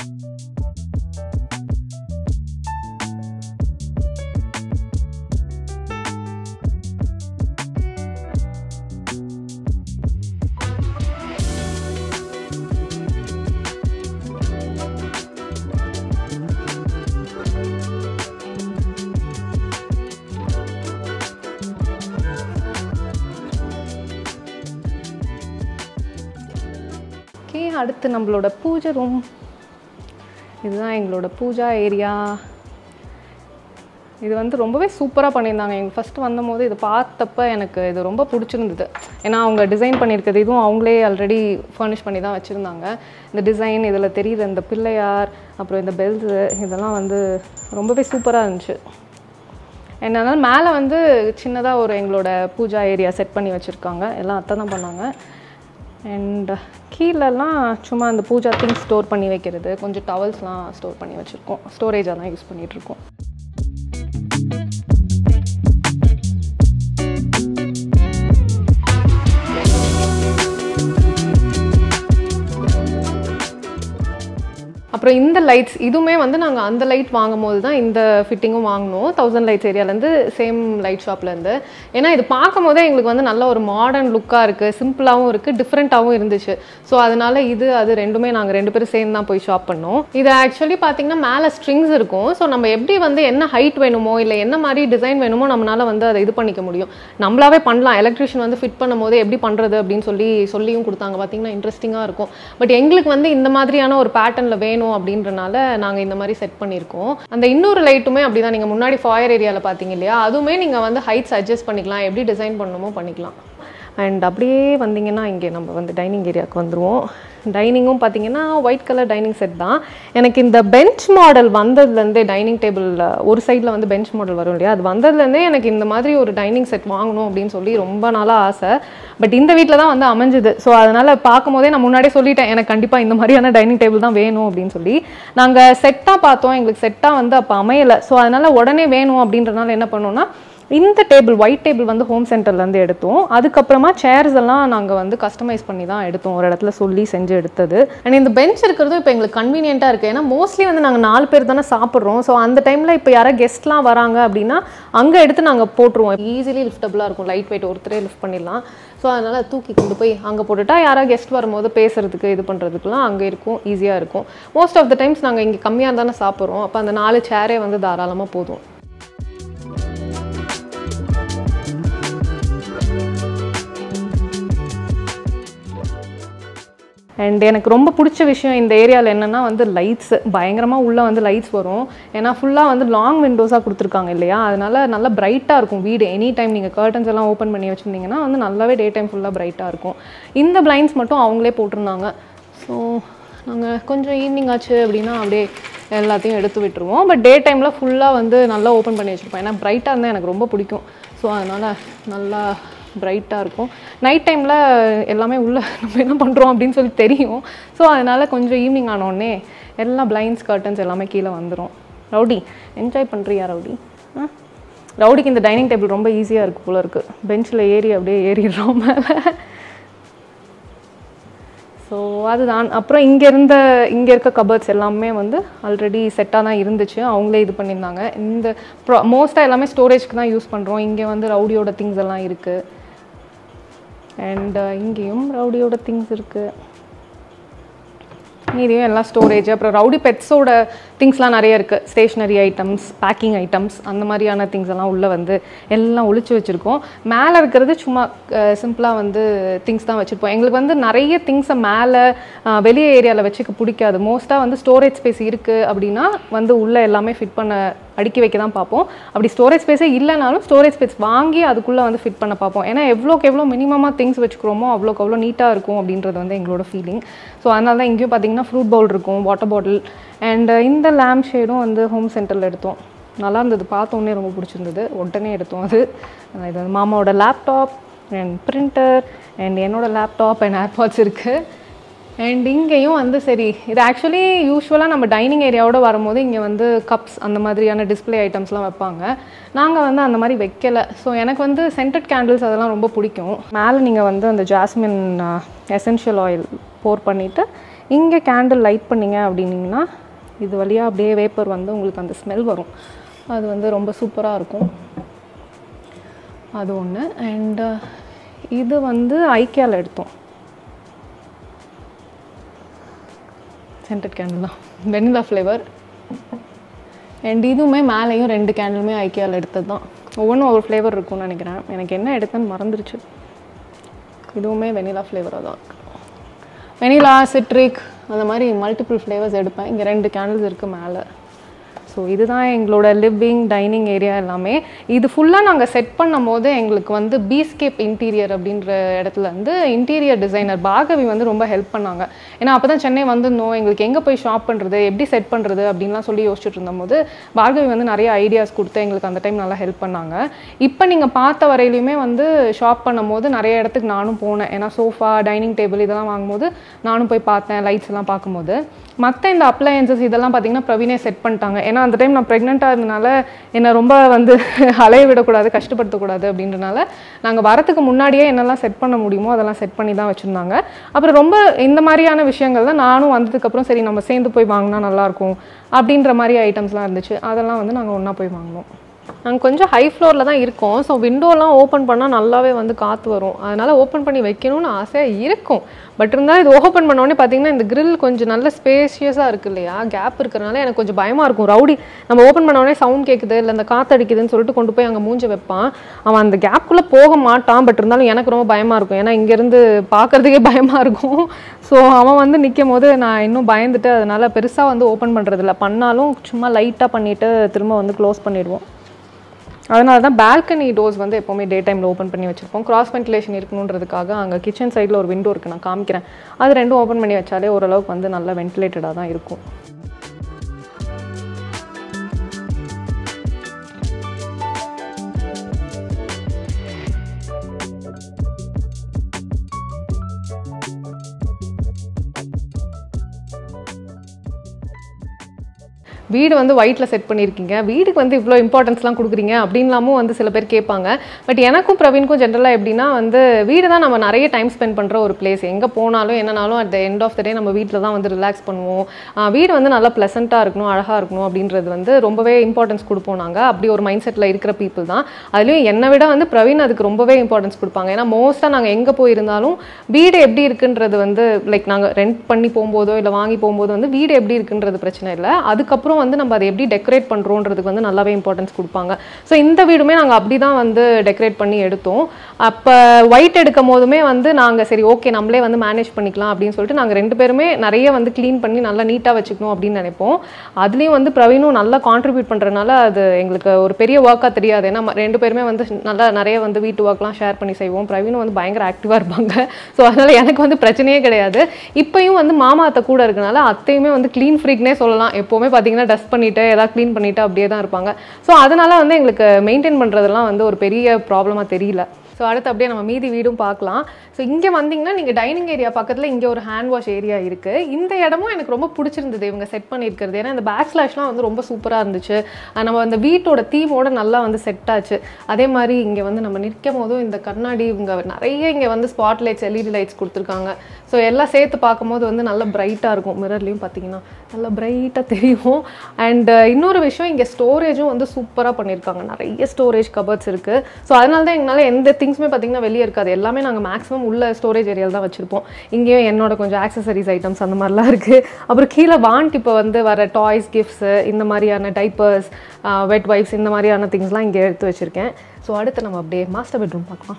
ஓகே அடுத்து நம்மளோட பூஜை ரூம் இதுதான் எங்களோட பூஜா ஏரியா இது வந்து ரொம்பவே சூப்பராக பண்ணியிருந்தாங்க எங்கள் ஃபஸ்ட்டு வந்தபோது இது பார்த்தப்ப எனக்கு இது ரொம்ப பிடிச்சிருந்தது ஏன்னா அவங்க டிசைன் பண்ணியிருக்கிறது இதுவும் அவங்களே ஆல்ரெடி ஃபர்னிஷ் பண்ணி தான் வச்சுருந்தாங்க இந்த டிசைன் இதில் தெரியுற இந்த பிள்ளையார் அப்புறம் இந்த பெல்ஸு இதெல்லாம் வந்து ரொம்பவே சூப்பராக இருந்துச்சு என்னால் மேலே வந்து சின்னதாக ஒரு எங்களோட பூஜா ஏரியா செட் பண்ணி வச்சுருக்காங்க எல்லாம் அத்தை தான் பண்ணாங்க அண்ட் கீழெல்லாம் சும்மா அந்த பூஜா திங்ஸ் ஸ்டோர் பண்ணி வைக்கிறது கொஞ்சம் டவல்ஸ்லாம் ஸ்டோர் பண்ணி வச்சுருக்கோம் ஸ்டோரேஜாக தான் யூஸ் பண்ணிகிட்ருக்கோம் அப்புறம் இந்த லைட்ஸ் இதுவுமே வந்து நாங்கள் அந்த லைட் வாங்கும் போது தான் இந்த ஃபிட்டிங்கும் வாங்கினோம் தௌசண்ட் லைட்ஸ் ஏரியாலேருந்து சேம் லைட் ஷாப்லேருந்து ஏன்னா இது பார்க்கும் போதே எங்களுக்கு வந்து நல்ல ஒரு மாடர்ன் லுக்காக இருக்குது சிம்பிளாகவும் இருக்குது டிஃப்ரெண்ட்டாகவும் இருந்துச்சு ஸோ அதனால இது அது ரெண்டுமே நாங்கள் ரெண்டு பேரும் சேர்ந்து தான் போய் ஷாப் பண்ணோம் இது ஆக்சுவலி பார்த்தீங்கன்னா மேலே ஸ்ட்ரிங்ஸ் இருக்கும் ஸோ நம்ம எப்படி வந்து என்ன ஹைட் வேணுமோ இல்லை என்ன மாதிரி டிசைன் வேணுமோ நம்மளால வந்து அதை இது பண்ணிக்க முடியும் நம்மளாவே பண்ணலாம் எலக்ட்ரிஷியன் வந்து ஃபிட் பண்ணும் போது எப்படி பண்ணுறது அப்படின்னு சொல்லி சொல்லியும் கொடுத்தாங்க பார்த்தீங்கன்னா இன்ட்ரெஸ்டிங்காக இருக்கும் பட் எங்களுக்கு வந்து இந்த மாதிரியான ஒரு பேட்டர்னில் வேணும் அப்படின்றனால நாங்கள் இந்த மாதிரி செட் பண்ணியிருக்கோம் அந்த இன்னொரு லைட்டுமே அப்படி தான் நீங்கள் முன்னாடி ஃபாயர் ஏரியாவில் பார்த்தீங்க இல்லையா அதுவுமே நீங்கள் வந்து ஹைட்ஸ் அட்ஜஸ்ட் பண்ணிக்கலாம் எப்படி டிசைன் பண்ணணுமோ பண்ணிக்கலாம் அண்ட் அப்படியே வந்தீங்கன்னா இங்கே நம்ம வந்து டைனிங் ஏரியாவுக்கு வந்துடுவோம் டைனிங்கும் பார்த்தீங்கன்னா ஒயிட் கலர் டைனிங் செட் தான் எனக்கு இந்த பெஞ்ச் மாடல் வந்ததுலேருந்தே டைனிங் டேபிள் ஒரு சைடில் வந்து பெஞ்ச் மாடல் வரும் இல்லையா அது வந்ததுலேருந்தே எனக்கு இந்த மாதிரி ஒரு டைனிங் செட் வாங்கணும் அப்படின்னு சொல்லி ரொம்ப நாளாக ஆசை பட் இந்த வீட்டில் தான் வந்து அமைஞ்சுது ஸோ அதனால் பார்க்கும்போதே நான் முன்னாடியே சொல்லிட்டேன் எனக்கு கண்டிப்பாக இந்த மாதிரியான டைனிங் டேபிள் தான் வேணும் அப்படின்னு சொல்லி நாங்கள் செட்டாக பார்த்தோம் எங்களுக்கு செட்டாக வந்து அப்போ அமையலை ஸோ அதனால் உடனே வேணும் அப்படின்றனால என்ன பண்ணோம்னா இந்த டேபிள் ஒயிட் டேபிள் வந்து ஹோம் சென்டர்லேருந்து எடுத்தோம் அதுக்கப்புறமா சேர்ஸ் எல்லாம் நாங்கள் வந்து கஸ்டமைஸ் பண்ணி தான் எடுத்தோம் ஒரு இடத்துல சொல்லி செஞ்சு எடுத்தது அண்ட் இந்த பெஞ்ச் இருக்கிறதும் இப்போ எங்களுக்கு கன்வீனியண்ட்டாக இருக்குது ஏன்னா மோஸ்ட்லி வந்து நாங்கள் நாலு பேர் தானே சாப்பிட்றோம் ஸோ அந்த டைமில் இப்போ யாராவது கெஸ்ட்லாம் வராங்க அப்படின்னா அங்கே எடுத்து நாங்கள் போட்டுருவோம் ஈஸிலி லிஃப்டபுளாக இருக்கும் லைட் வெயிட் ஒருத்தரே லிஃப்ட் பண்ணிடலாம் ஸோ அதனால் தூக்கி கொண்டு போய் அங்கே போட்டுட்டா யாராவது கெஸ்ட் வரும்போது பேசுறதுக்கு இது பண்ணுறதுக்குலாம் அங்கே இருக்கும் ஈஸியாக இருக்கும் மோஸ்ட் ஆஃப் த டைம்ஸ் நாங்கள் இங்கே கம்மியாக தானே சாப்பிட்றோம் அப்போ அந்த நாலு சேரே வந்து தாராளமாக போதும் அண்ட் எனக்கு ரொம்ப பிடிச்ச விஷயம் இந்த ஏரியாவில் என்னென்னா வந்து லைட்ஸ் பயங்கரமாக உள்ளே வந்து லைட்ஸ் வரும் ஏன்னா ஃபுல்லாக வந்து லாங் விண்டோஸாக கொடுத்துருக்காங்க இல்லையா அதனால நல்லா பிரைட்டாக இருக்கும் வீடு எனி டைம் நீங்கள் கர்டன்ஸ் எல்லாம் ஓப்பன் பண்ணி வச்சுருந்தீங்கன்னா வந்து நல்லாவே டே டைம் ஃபுல்லாக பிரைட்டாக இருக்கும் இந்த பிளைண்ட்ஸ் மட்டும் அவங்களே போட்டிருந்தாங்க ஸோ நாங்கள் கொஞ்சம் ஈவினிங் ஆச்சு அப்படின்னா அப்படியே எல்லாத்தையும் எடுத்து விட்டுருவோம் பட் டே டைமில் ஃபுல்லாக வந்து நல்லா ஓப்பன் பண்ணி வச்சுருப்போம் ஏன்னா பிரைட்டாக இருந்தால் எனக்கு ரொம்ப பிடிக்கும் ஸோ அதனால் நல்லா பிரைட்டாக இருக்கும் நைட் டைமில் எல்லாமே உள்ளே நம்ம என்ன பண்ணுறோம் அப்படின்னு சொல்லி தெரியும் ஸோ அதனால் கொஞ்சம் ஈவினிங் ஆனோடனே எல்லா பிளைண்ட்ஸ் கர்டன்ஸ் எல்லாமே கீழே வந்துடும் ரவுடி என்ஜாய் பண்ணுறியா ரவுடி ஆ ரவுடிக்கு இந்த டைனிங் டேபிள் ரொம்ப ஈஸியாக இருக்குது போல இருக்குது பெஞ்சில் ஏறி அப்படியே ஏறிடுறோம் மேலே ஸோ அதுதான் அப்புறம் இங்கே இருந்த இங்கே இருக்க கபர்ட்ஸ் எல்லாமே வந்து ஆல்ரெடி செட்டாக தான் இருந்துச்சு அவங்களே இது பண்ணியிருந்தாங்க இந்த ப்ரா மோஸ்ட்டாக எல்லாமே ஸ்டோரேஜ்க்கு தான் யூஸ் பண்ணுறோம் இங்கே வந்து ரவுடியோட திங்ஸ் எல்லாம் இருக்குது அண்ட் இங்கேயும் ரவுடியோட திங்ஸ் இருக்குது மீதியும் எல்லாம் ஸ்டோரேஜ் அப்புறம் ரவுடி பெட்ஸோட திங்ஸ்லாம் நிறைய இருக்குது ஸ்டேஷ்னரி ஐட்டம்ஸ் பேக்கிங் ஐட்டம்ஸ் அந்த மாதிரியான திங்ஸ் எல்லாம் உள்ளே வந்து எல்லாம் ஒளிச்சு வச்சுருக்கோம் மேலே இருக்கிறது சும்மா சிம்பிளாக வந்து திங்ஸ் தான் வச்சுருப்போம் எங்களுக்கு வந்து நிறைய திங்ஸை மேலே வெளியே ஏரியாவில் வச்சுக்க பிடிக்காது மோஸ்ட்டாக வந்து ஸ்டோரேஜ் ஸ்பேஸ் இருக்குது அப்படின்னா வந்து உள்ளே எல்லாமே ஃபிட் பண்ண அடுக்கி வைக்க தான் பார்ப்போம் அப்படி ஸ்டோரேஜ் ஸ்பேஸே இல்லைனாலும் ஸ்டோரேஜ் ஸ்பேஸ் வாங்கி அதுக்குள்ளே வந்து ஃபிட் பண்ண பார்ப்போம் ஏன்னா எவ்வளோக்கு எவ்வளோ மினிமமாக திங்ஸ் வச்சுக்கிறோமோ அவ்வளோக்கு அவ்வளோ நீட்டாக இருக்கும் அப்படின்றது வந்து எங்களோட ஃபீலிங் ஸோ அதனால தான் இங்கேயும் பார்த்தீங்கன்னா ஃப்ரூட் பவுல் இருக்கும் வாட்டர் பாட்டில் அண்ட் இந்த லேம்ப் ஷேடும் வந்து ஹோம் சென்டரில் எடுத்தோம் நல்லா இருந்தது பார்த்தோன்னே ரொம்ப பிடிச்சிருந்தது உடனே எடுத்தோம் அது அஹ் இது வந்து மாமாவோட லேப்டாப் அண்ட் பிரிண்டர் அண்ட் என்னோட லேப்டாப் அண்ட் ஏர்பாட்ஸ் இருக்குது அண்ட் இங்கேயும் வந்து சரி இது ஆக்சுவலி யூஸ்வலாக நம்ம டைனிங் ஏரியாவோட வரும்போது இங்கே வந்து கப்ஸ் அந்த மாதிரியான டிஸ்ப்ளே ஐட்டம்ஸ்லாம் வைப்பாங்க நாங்கள் வந்து அந்த மாதிரி வைக்கலை ஸோ எனக்கு வந்து சென்டட் கேண்டில்ஸ் அதெல்லாம் ரொம்ப பிடிக்கும் மேலே நீங்கள் வந்து அந்த ஜாஸ்மின் எசென்ஷியல் ஆயில் போர் பண்ணிவிட்டு இங்கே கேண்டில் லைட் பண்ணீங்க அப்படின்னீங்கன்னா இது வழியாக அப்படியே வேப்பர் வந்து உங்களுக்கு அந்த ஸ்மெல் வரும் அது வந்து ரொம்ப சூப்பராக இருக்கும் அது ஒன்று அண்டு இது வந்து ஐக்கியாவில் எடுத்தோம் சென்டட் கேண்டில் தான் வெனிலா ஃப்ளேவர் அண்ட் இதுவுமே மேலேயும் ரெண்டு கேண்டிலுமே ஐக்கியாவில் எடுத்தது தான் ஒவ்வொன்றும் ஒவ்வொரு ஃப்ளேவர் இருக்கும்னு நினைக்கிறேன் எனக்கு என்ன எடுத்தேன்னு மறந்துருச்சு இதுவுமே வெனிலா ஃப்ளேவராக தான் இருக்கு வெனிலா சிட்ரிக் அந்த மாதிரி மல்டிபிள் ஃப்ளேவர்ஸ் எடுப்பேன் இங்கே ரெண்டு கேண்டில்ஸ் இருக்குது மேலே ஸோ இதுதான் எங்களோட லிவிங் டைனிங் ஏரியா எல்லாமே இது ஃபுல்லாக நாங்கள் செட் பண்ணும் போது எங்களுக்கு வந்து பீஸ்கேப் இன்டீரியர் அப்படின்ற இடத்துல வந்து இன்டீரியர் டிசைனர் பாகவி வந்து ரொம்ப ஹெல்ப் பண்ணாங்க ஏன்னா அப்போ தான் சென்னை வந்திருந்தோம் எங்களுக்கு எங்கே போய் ஷாப் பண்ணுறது எப்படி செட் பண்ணுறது அப்படின்லாம் சொல்லி யோசிச்சுட்டு இருந்தபோது பாகவி வந்து நிறைய ஐடியாஸ் கொடுத்து எங்களுக்கு அந்த டைம் நல்லா ஹெல்ப் பண்ணாங்க இப்போ நீங்கள் பார்த்த வரையிலுமே வந்து ஷாப் பண்ணும்போது நிறைய இடத்துக்கு நானும் போனேன் ஏன்னா சோஃபா டைனிங் டேபிள் இதெல்லாம் வாங்கும்போது நானும் போய் பார்த்தேன் லைட்ஸ் எல்லாம் பார்க்கும்போது மற்ற இந்த அப்ளையன்சஸ் இதெல்லாம் பார்த்தீங்கன்னா பிரவீனே செட் பண்ணிட்டாங்க ஏன்னா அந்த டைம் நான் ப்ரெக்னெண்ட்டாக இருந்தனால என்னை ரொம்ப வந்து அலைய விடக்கூடாது கஷ்டப்படுத்தக்கூடாது அப்படின்றனால நாங்கள் வரத்துக்கு முன்னாடியே என்னெல்லாம் செட் பண்ண முடியுமோ அதெல்லாம் செட் பண்ணி தான் வச்சுருந்தாங்க அப்புறம் ரொம்ப இந்த மாதிரியான விஷயங்கள் தான் நானும் வந்ததுக்கப்புறம் சரி நம்ம சேர்ந்து போய் வாங்கினா நல்லாயிருக்கும் அப்படின்ற மாதிரி ஐட்டம்ஸ்லாம் இருந்துச்சு அதெல்லாம் வந்து நாங்கள் ஒன்றா போய் வாங்கினோம் நாங்கள் கொஞ்சம் ஹை ஃப்ளோரில் தான் இருக்கோம் ஸோ விண்டோலாம் ஓப்பன் பண்ணால் நல்லாவே வந்து காற்று வரும் அதனால் ஓப்பன் பண்ணி வைக்கணும்னு ஆசையாக இருக்கும் பட் இருந்தாலும் இது ஓப்பன் பண்ணோடனே பார்த்தீங்கன்னா இந்த grill கொஞ்சம் நல்ல ஸ்பேஷியஸாக இருக்கு இல்லையா கேப் இருக்கிறனால எனக்கு கொஞ்சம் பயமாக இருக்கும் ரவுடி நம்ம ஓப்பன் பண்ணோடனே சவுண்ட் கேட்குது இல்லை இந்த காற்று அடிக்குதுன்னு சொல்லிட்டு கொண்டு போய் அங்கே மூஞ்ச வைப்பான் அவன் அந்த கேப்குள்ளே போக மாட்டான் பட் இருந்தாலும் எனக்கு ரொம்ப பயமாக இருக்கும் ஏன்னா இங்கேருந்து பார்க்கறதுக்கே பயமாக இருக்கும் ஸோ அவன் வந்து நிற்கும் போது நான் இன்னும் பயந்துட்டு அதனால பெருசாக வந்து ஓப்பன் பண்ணுறதில்ல பண்ணாலும் சும்மா லைட்டாக பண்ணிவிட்டு திரும்ப வந்து க்ளோஸ் பண்ணிடுவோம் அதனால தான் பால்கனி டோர்ஸ் வந்து எப்போவுமே டே டைமில் ஓப்பன் பண்ணி வச்சுருப்போம் கிராஸ் வென்டிலேஷன் இருக்கணுன்றதுக்காக அங்கே கிச்சன் சைடில் ஒரு விண்டோ இருக்குது நான் காமிக்கிறேன் அது ரெண்டும் ஓப்பன் பண்ணி வச்சாலே ஓரளவுக்கு வந்து நல்லா வென்டிலேட்டடாக தான் இருக்கும் வீடு வந்து ஒயிட்டில் செட் பண்ணியிருக்கீங்க வீடுக்கு வந்து இவ்வளோ இம்பார்ட்டன்ஸ்லாம் கொடுக்குறீங்க அப்படின்லாமும் வந்து சில பேர் கேட்பாங்க பட் எனக்கும் பிரவீனுக்கும் ஜென்ரலாக எப்படின்னா வந்து வீடு தான் நம்ம நிறைய டைம் ஸ்பெண்ட் பண்ணுற ஒரு பிளேஸ் எங்கே போனாலும் என்னனாலும் at the end of the day நம்ம வீட்டில் தான் வந்து ரிலாக்ஸ் பண்ணுவோம் ஆஹ் வீடு வந்து நல்லா ப்ளசண்ட்டாக இருக்கணும் அழகாக இருக்கணும் அப்படின்றது வந்து ரொம்பவே இம்பார்ட்டன்ஸ் கொடுப்போம் நாங்கள் அப்படி ஒரு மைண்ட் செட்டில் இருக்கிற பீப்புள் தான் அதுலேயும் என்னை விட வந்து பிரவீன் அதுக்கு ரொம்பவே இம்பார்ட்டன்ஸ் கொடுப்பாங்க ஏன்னா மோஸ்ட்டாக நாங்கள் எங்கே போயிருந்தாலும் வீடு எப்படி இருக்குன்றது வந்து லைக் நாங்கள் ரெண்ட் பண்ணி போகும்போதோ இல்லை வாங்கி போகும்போது வந்து வீடு எப்படி இருக்குன்றது பிரச்சனை இல்லை அதுக்கப்புறம் வந்து நம்ம அதை எப்படி டெக்கரேட் பண்ணுறோன்றதுக்கு வந்து நல்லாவே இம்பார்ட்டன்ஸ் கொடுப்பாங்க ஸோ இந்த வீடுமே நாங்கள் அப்படி தான் வந்து டெக்கரேட் பண்ணி எடுத்தோம் அப்போ ஒயிட் எடுக்கும் போதுமே வந்து நாங்கள் சரி ஓகே நம்மளே வந்து மேனேஜ் பண்ணிக்கலாம் அப்படின்னு சொல்லிட்டு நாங்கள் ரெண்டு பேருமே நிறைய வந்து க்ளீன் பண்ணி நல்லா நீட்டாக வச்சுக்கணும் அப்படின்னு நினைப்போம் அதுலேயும் வந்து பிரவீனும் நல்லா கான்ட்ரிபியூட் பண்ணுறதுனால அது எங்களுக்கு ஒரு பெரிய ஒர்க்காக தெரியாது ஏன்னா ம- ரெண்டு பேருமே வந்து நல்லா நிறைய வந்து வீட்டு ஒர்க்லாம் ஷேர் பண்ணி செய்வோம் பிரவீனும் வந்து பயங்கர ஆக்டிவாக இருப்பாங்க ஸோ அதனால் எனக்கு வந்து பிரச்சனையே கிடையாது இப்பயும் வந்து மாமா அத்தை கூட இருக்கனால அத்தையுமே வந்து க்ளீன் ஃப்ரீக்னே சொல்லலாம் எப்போவுமே பார்த்தீங்கன்னா டஸ்ட் பண்ணிட்டு ஏதாவது க்ளீன் பண்ணிட்டு அப்படியே தான் இருப்பாங்க ஸோ அதனால வந்து எங்களுக்கு மெயின்டைன் பண்ணுறதெல்லாம் வந்து ஒரு பெரிய ப்ராப்ளமாக தெரியல ஸோ அடுத்து அப்படியே நம்ம மீதி வீடும் பார்க்கலாம் ஸோ இங்கே வந்தீங்கன்னா நீங்கள் டைனிங் ஏரியா பக்கத்தில் இங்கே ஒரு ஹேண்ட் வாஷ் ஏரியா இருக்குது இந்த இடமும் எனக்கு ரொம்ப பிடிச்சிருந்தது இவங்க செட் பண்ணியிருக்கிறது ஏன்னா இந்த பேக் ஸ்லாஷ்லாம் வந்து ரொம்ப சூப்பராக இருந்துச்சு அஹ் நம்ம அந்த வீட்டோட தீமோட நல்லா வந்து செட் ஆச்சு அதே மாதிரி இங்கே வந்து நம்ம நிற்கும் போதும் இந்த கண்ணாடி இவங்க நிறைய இங்கே வந்து ஸ்பாட் லைட்ஸ் எல்இடி லைட்ஸ் கொடுத்துருக்காங்க ஸோ எல்லாம் சேர்த்து பார்க்கும்போது வந்து நல்லா பிரைட்டாக இருக்கும் மிரர்லையும் பார்த்தீங்கன்னா நல்லா பிரைட்டாக தெரியும் அண்ட் இன்னொரு விஷயம் இங்கே ஸ்டோரேஜும் வந்து சூப்பராக பண்ணியிருக்காங்க நிறைய ஸ்டோரேஜ் கபர்ட்ஸ் இருக்குது ஸோ அதனால தான் எங்களால் எந்த திங்ஸுமே பார்த்தீங்கன்னா வெளியே இருக்காது எல்லாமே நாங்கள் மேக்ஸிமம் உள்ள ஸ்டோரேஜ் ஏரியாவில் தான் வச்சுருப்போம் இங்கேயும் என்னோட கொஞ்சம் ஆக்சசரிஸ் ஐட்டம்ஸ் அந்த மாதிரிலாம் இருக்குது அப்புறம் கீழே வாண்ட் இப்போ வந்து வர டாய்ஸ் கிஃப்ட்ஸு இந்த மாதிரியான டைப்பர்ஸ் வெட் வைப்ஸ் இந்த மாதிரியான திங்ஸ்லாம் இங்கே எடுத்து வச்சுருக்கேன் ஸோ அடுத்து நம்ம அப்படியே மாஸ்டர் பெட்ரூம் பார்க்கலாம்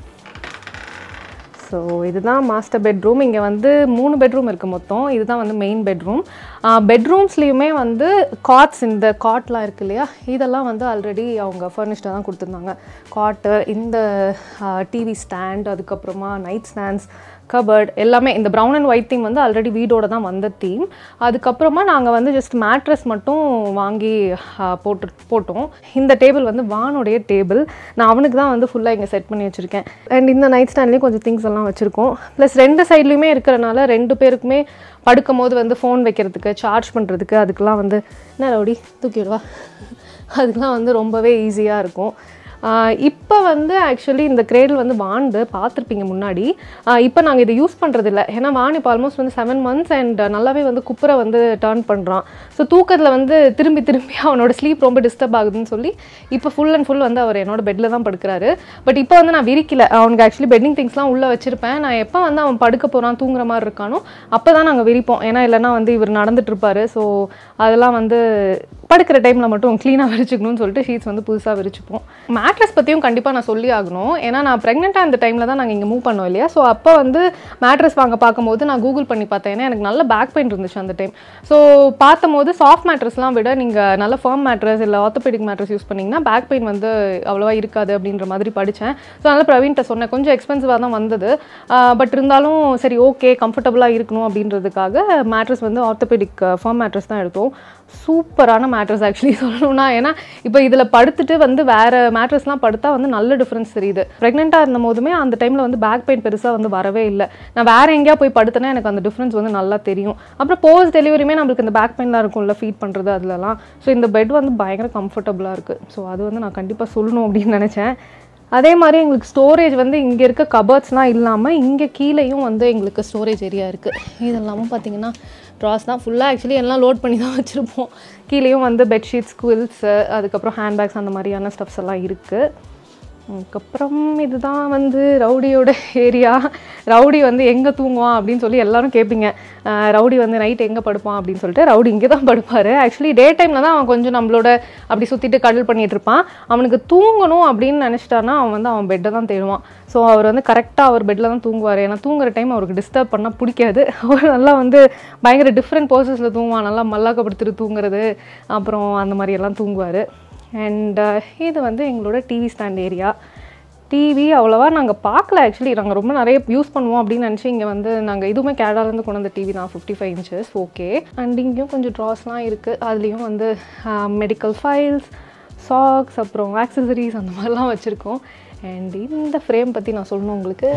ஸோ இதுதான் மாஸ்டர் பெட்ரூம் இங்கே வந்து மூணு பெட்ரூம் இருக்குது மொத்தம் இதுதான் வந்து மெயின் பெட்ரூம் பெட்ரூம்ஸ்லேயுமே வந்து காட்ஸ் இந்த காட்லாம் இருக்கு இல்லையா இதெல்லாம் வந்து ஆல்ரெடி அவங்க ஃபர்னிஷ்டாக தான் கொடுத்துருந்தாங்க காட்டு இந்த டிவி ஸ்டாண்ட் அதுக்கப்புறமா நைட் ஸ்டாண்ட்ஸ் கபர்ட் எல்லாமே இந்த ப்ரௌன் அண்ட் ஒயிட் தீம் வந்து ஆல்ரெடி வீடோட தான் வந்த தீம் அதுக்கப்புறமா நாங்கள் வந்து ஜஸ்ட் மேட்ரஸ் மட்டும் வாங்கி ஆ, போட்டு போட்டோம் இந்த டேபிள் வந்து வானுடைய டேபிள் நான் அவனுக்கு தான் வந்து ஃபுல்லாக இங்கே செட் பண்ணி வச்சுருக்கேன் அண்ட் இந்த நைட் ஸ்டாண்ட்லேயும் கொஞ்சம் திங்ஸ் எல்லாம் வச்சுருக்கோம் ப்ளஸ் ரெண்டு சைட்லேயுமே இருக்கிறனால ரெண்டு பேருக்குமே படுக்கும் போது வந்து ஃபோன் வைக்கிறதுக்கு சார்ஜ் பண்ணுறதுக்கு அதுக்கெலாம் வந்து என்ன ரவுடி தூக்கிடுவா அதுக்கெலாம் வந்து ரொம்பவே ஈஸியாக இருக்கும் இப்போ வந்து ஆக்சுவலி இந்த கிரேடில் வந்து வாண்டு பார்த்துருப்பீங்க முன்னாடி இப்போ நாங்கள் இதை யூஸ் பண்ணுறதில்ல ஏன்னா வான் இப்போ ஆல்மோஸ்ட் வந்து செவன் மந்த்ஸ் அண்ட் நல்லாவே வந்து குப்புரை வந்து டர்ன் பண்ணுறான் ஸோ தூக்கத்தில் வந்து திரும்பி திரும்பி அவனோட ஸ்லீப் ரொம்ப டிஸ்டர்ப் ஆகுதுன்னு சொல்லி இப்போ ஃபுல் அண்ட் ஃபுல் வந்து அவர் என்னோட பெட்டில் தான் படுக்கிறாரு பட் இப்போ வந்து நான் விரிக்கல அவனுக்கு ஆக்சுவலி பெட்டிங் திங்ஸ்லாம் உள்ளே வச்சிருப்பேன் நான் எப்போ வந்து அவன் படுக்க போகிறான் தூங்குற மாதிரி இருக்கானோ அப்போ தான் நாங்கள் விரிப்போம் ஏன்னா இல்லைன்னா வந்து இவர் நடந்துட்டு இருப்பாரு ஸோ அதெல்லாம் வந்து படுக்கிற டைமில் மட்டும் க்ளீனாக விரிச்சுக்கணும்னு சொல்லிட்டு ஷீட்ஸ் வந்து புதுசாக விரிச்சுப்போம் மேட்ரஸ் பற்றியும் கண்டிப்பாக நான் சொல்லி ஆகணும் ஏன்னா நான் ப்ரெக்னெண்ட்டாக அந்த டைமில் தான் நாங்கள் இங்கே மூவ் பண்ணோம் இல்லையா ஸோ அப்போ வந்து மேட்ரஸ் வாங்க பார்க்கும்போது நான் கூகுள் பண்ணி பார்த்தேன் ஏன்னா எனக்கு நல்ல பேக் பெயின் இருந்துச்சு அந்த டைம் ஸோ பார்த்தம்போது சாஃப்ட் மேட்ரஸ்லாம் விட நீங்கள் நல்ல ஃபர்ம் மேட்ரஸ் இல்லை ஆர்த்தோபெடிக் மேட்ரஸ் யூஸ் பண்ணிங்கன்னா பேக் பெயின் வந்து அவ்வளோவா இருக்காது அப்படின்ற மாதிரி படித்தேன் ஸோ அதனால் பிரவீன்ட்ட சொன்னேன் கொஞ்சம் எக்ஸ்பென்சிவாக தான் வந்தது பட் இருந்தாலும் சரி ஓகே கம்ஃபர்டபுளாக இருக்கணும் அப்படின்றதுக்காக மேட்ரஸ் வந்து ஆர்த்தோபெடிக் ஃபர்ம் மேட்ரஸ் தான் எடுத்தோம் சூப்பரான மேட்ரஸ் ஆக்சுவலி சொல்லணும்னா ஏன்னா இப்போ இதில் படுத்துட்டு வந்து வேறு மேட்ரஸ்லாம் படுத்தா வந்து நல்ல டிஃப்ரென்ஸ் தெரியுது ப்ரெக்னெண்ட்டாக இருந்த போதுமே அந்த டைமில் வந்து பேக் பெயின் பெருசாக வந்து வரவே இல்லை நான் வேறு எங்கேயா போய் படுத்தேன்னா எனக்கு அந்த டிஃப்ரென்ஸ் வந்து நல்லா தெரியும் அப்புறம் போஸ்ட் டெலிவரியுமே நம்மளுக்கு இந்த பேக் பெயின்லாம் இருக்கும்ல ஃபீட் பண்ணுறது அதுலலாம் ஸோ இந்த பெட் வந்து பயங்கர கம்ஃபர்டபுளாக இருக்குது ஸோ அது வந்து நான் கண்டிப்பாக சொல்லணும் அப்படின்னு நினச்சேன் அதே மாதிரி எங்களுக்கு ஸ்டோரேஜ் வந்து இங்கே இருக்க கபர்ட்ஸ்லாம் இல்லாமல் இங்கே கீழேயும் வந்து எங்களுக்கு ஸ்டோரேஜ் ஏரியா இருக்குது இதெல்லாமும் பார்த்தீங்கன்னா ட்ராஸ் தான் ஃபுல்லாக ஆக்சுவலி எல்லாம் லோட் பண்ணி தான் வச்சுருப்போம் கீழேயும் வந்து பெட்ஷீட்ஸ் குவில்ஸு அதுக்கப்புறம் ஹேண்ட்பேக்ஸ் அந்த மாதிரியான ஸ்டப்ஸ் எல்லாம் இருக்குது அதுக்கப்புறம் இதுதான் வந்து ரவுடியோட ஏரியா ரவுடி வந்து எங்கே தூங்குவான் அப்படின்னு சொல்லி எல்லாரும் கேட்பீங்க அஹ் ரவுடி வந்து நைட் எங்கே படுப்பான் அப்படின்னு சொல்லிட்டு ரவுடி இங்கே தான் படுப்பார் ஆக்சுவலி டே டைமில் தான் அவன் கொஞ்சம் நம்மளோட அப்படி சுற்றிட்டு கடல் பண்ணிட்டு இருப்பான் அவனுக்கு தூங்கணும் அப்படின்னு நினச்சிட்டான்னா அவன் வந்து அவன் பெட்டை தான் தேடுவான் ஸோ அவர் வந்து கரெக்டாக அவர் பெட்டில் தான் தூங்குவார் ஏன்னா தூங்குற டைம் அவருக்கு டிஸ்டர்ப் பண்ணால் பிடிக்காது அவர் நல்லா வந்து பயங்கர டிஃப்ரெண்ட் போர்சஸில் தூங்குவான் நல்லா மல்லாக்கப்படுத்திட்டு தூங்குறது அப்புறம் அந்த மாதிரி எல்லாம் தூங்குவார் அண்ட் இது வந்து எங்களோட டிவி ஸ்டாண்ட் ஏரியா டிவி அவ்வளோவா நாங்கள் பார்க்கல ஆக்சுவலி நாங்கள் ரொம்ப நிறைய யூஸ் பண்ணுவோம் அப்படின்னு நினச்சி இங்கே வந்து நாங்கள் இதுவுமே கேடாலேருந்து கொண்டு வந்த டிவி தான் fifty five inches okay and இங்கேயும் கொஞ்சம் ட்ராஸ்லாம் இருக்குது அதுலேயும் வந்து மெடிக்கல் ஃபைல்ஸ் சாக்ஸ் அப்புறம் ஆக்சசரிஸ் அந்த மாதிரிலாம் வச்சுருக்கோம் அண்ட் இந்த ஃப்ரேம் பற்றி நான் சொல்லணும் உங்களுக்கு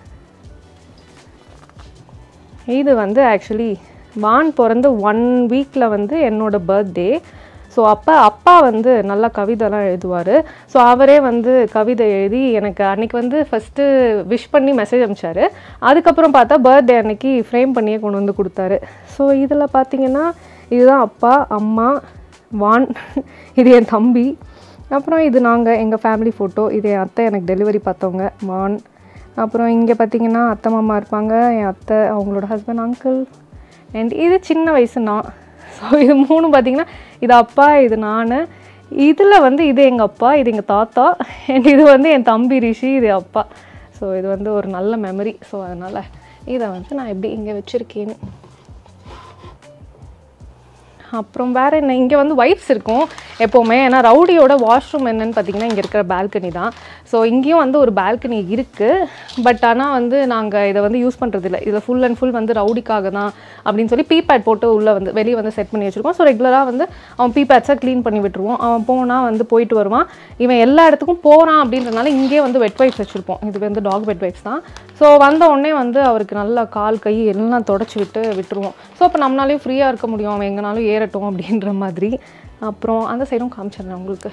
இது வந்து ஆக்சுவலி வான் பிறந்து ஒன் வீக்கில் வந்து என்னோட பர்த்டே ஸோ அப்போ அப்பா வந்து நல்லா கவிதைலாம் எழுதுவார் ஸோ அவரே வந்து கவிதை எழுதி எனக்கு அன்னைக்கு வந்து ஃபஸ்ட்டு விஷ் பண்ணி மெசேஜ் அனுப்பிச்சாரு அதுக்கப்புறம் பார்த்தா பர்த்டே அன்னைக்கு ஃப்ரேம் பண்ணியே கொண்டு வந்து கொடுத்தாரு ஸோ இதில் பார்த்தீங்கன்னா இதுதான் அப்பா அம்மா வான் இது என் தம்பி அப்புறம் இது நாங்கள் எங்கள் ஃபேமிலி ஃபோட்டோ இது என் அத்தை எனக்கு டெலிவரி பார்த்தவங்க வான் அப்புறம் இங்கே பார்த்தீங்கன்னா அத்தை மாமா இருப்பாங்க என் அத்தை அவங்களோட ஹஸ்பண்ட் அங்கிள் அண்ட் இது சின்ன வயசு நான் ஸோ இது மூணு பார்த்தீங்கன்னா இது அப்பா இது நான் இதில் வந்து இது எங்கள் அப்பா இது எங்கள் தாத்தா அண்ட் இது வந்து என் தம்பி ரிஷி இது அப்பா ஸோ இது வந்து ஒரு நல்ல மெமரி ஸோ அதனால் இதை வந்து நான் எப்படி இங்கே வச்சுருக்கேன் அப்புறம் வேறு என்ன இங்கே வந்து வைப்ஸ் இருக்கும் எப்போவுமே ஏன்னா ரவுடியோட வாஷ்ரூம் என்னன்னு பார்த்தீங்கன்னா இங்கே இருக்கிற பால்கனி தான் ஸோ இங்கேயும் வந்து ஒரு பால்கனி இருக்குது பட் ஆனால் வந்து நாங்கள் இதை வந்து யூஸ் பண்ணுறது இல்லை இதில் ஃபுல் அண்ட் ஃபுல் வந்து ரவுடிக்காக தான் அப்படின்னு சொல்லி பீபேட் போட்டு உள்ளே வந்து வெளியே வந்து செட் பண்ணி வச்சுருக்கோம் ஸோ ரெகுலராக வந்து அவன் பீபேட்ஸை க்ளீன் பண்ணி விட்டுருவோம் அவன் போனால் வந்து போயிட்டு வருவான் இவன் எல்லா இடத்துக்கும் போகிறான் அப்படின்றனால இங்கேயே வந்து வெட் வைப்ஸ் வச்சுருப்போம் இது வந்து டாக் வெட் வைப்ஸ் தான் ஸோ வந்த உடனே வந்து அவருக்கு நல்லா கால் கை எல்லாம் தொடச்சி விட்டு விட்டுருவோம் ஸோ அப்போ நம்மளாலையும் ஃப்ரீயாக இருக்க முடியும் அவன் எங்கனாலும் ஏறட்டும் அப்படின்ற மாதிரி அப்புறம் அந்த சைடும் காமிச்சிடுறேன் உங்களுக்கு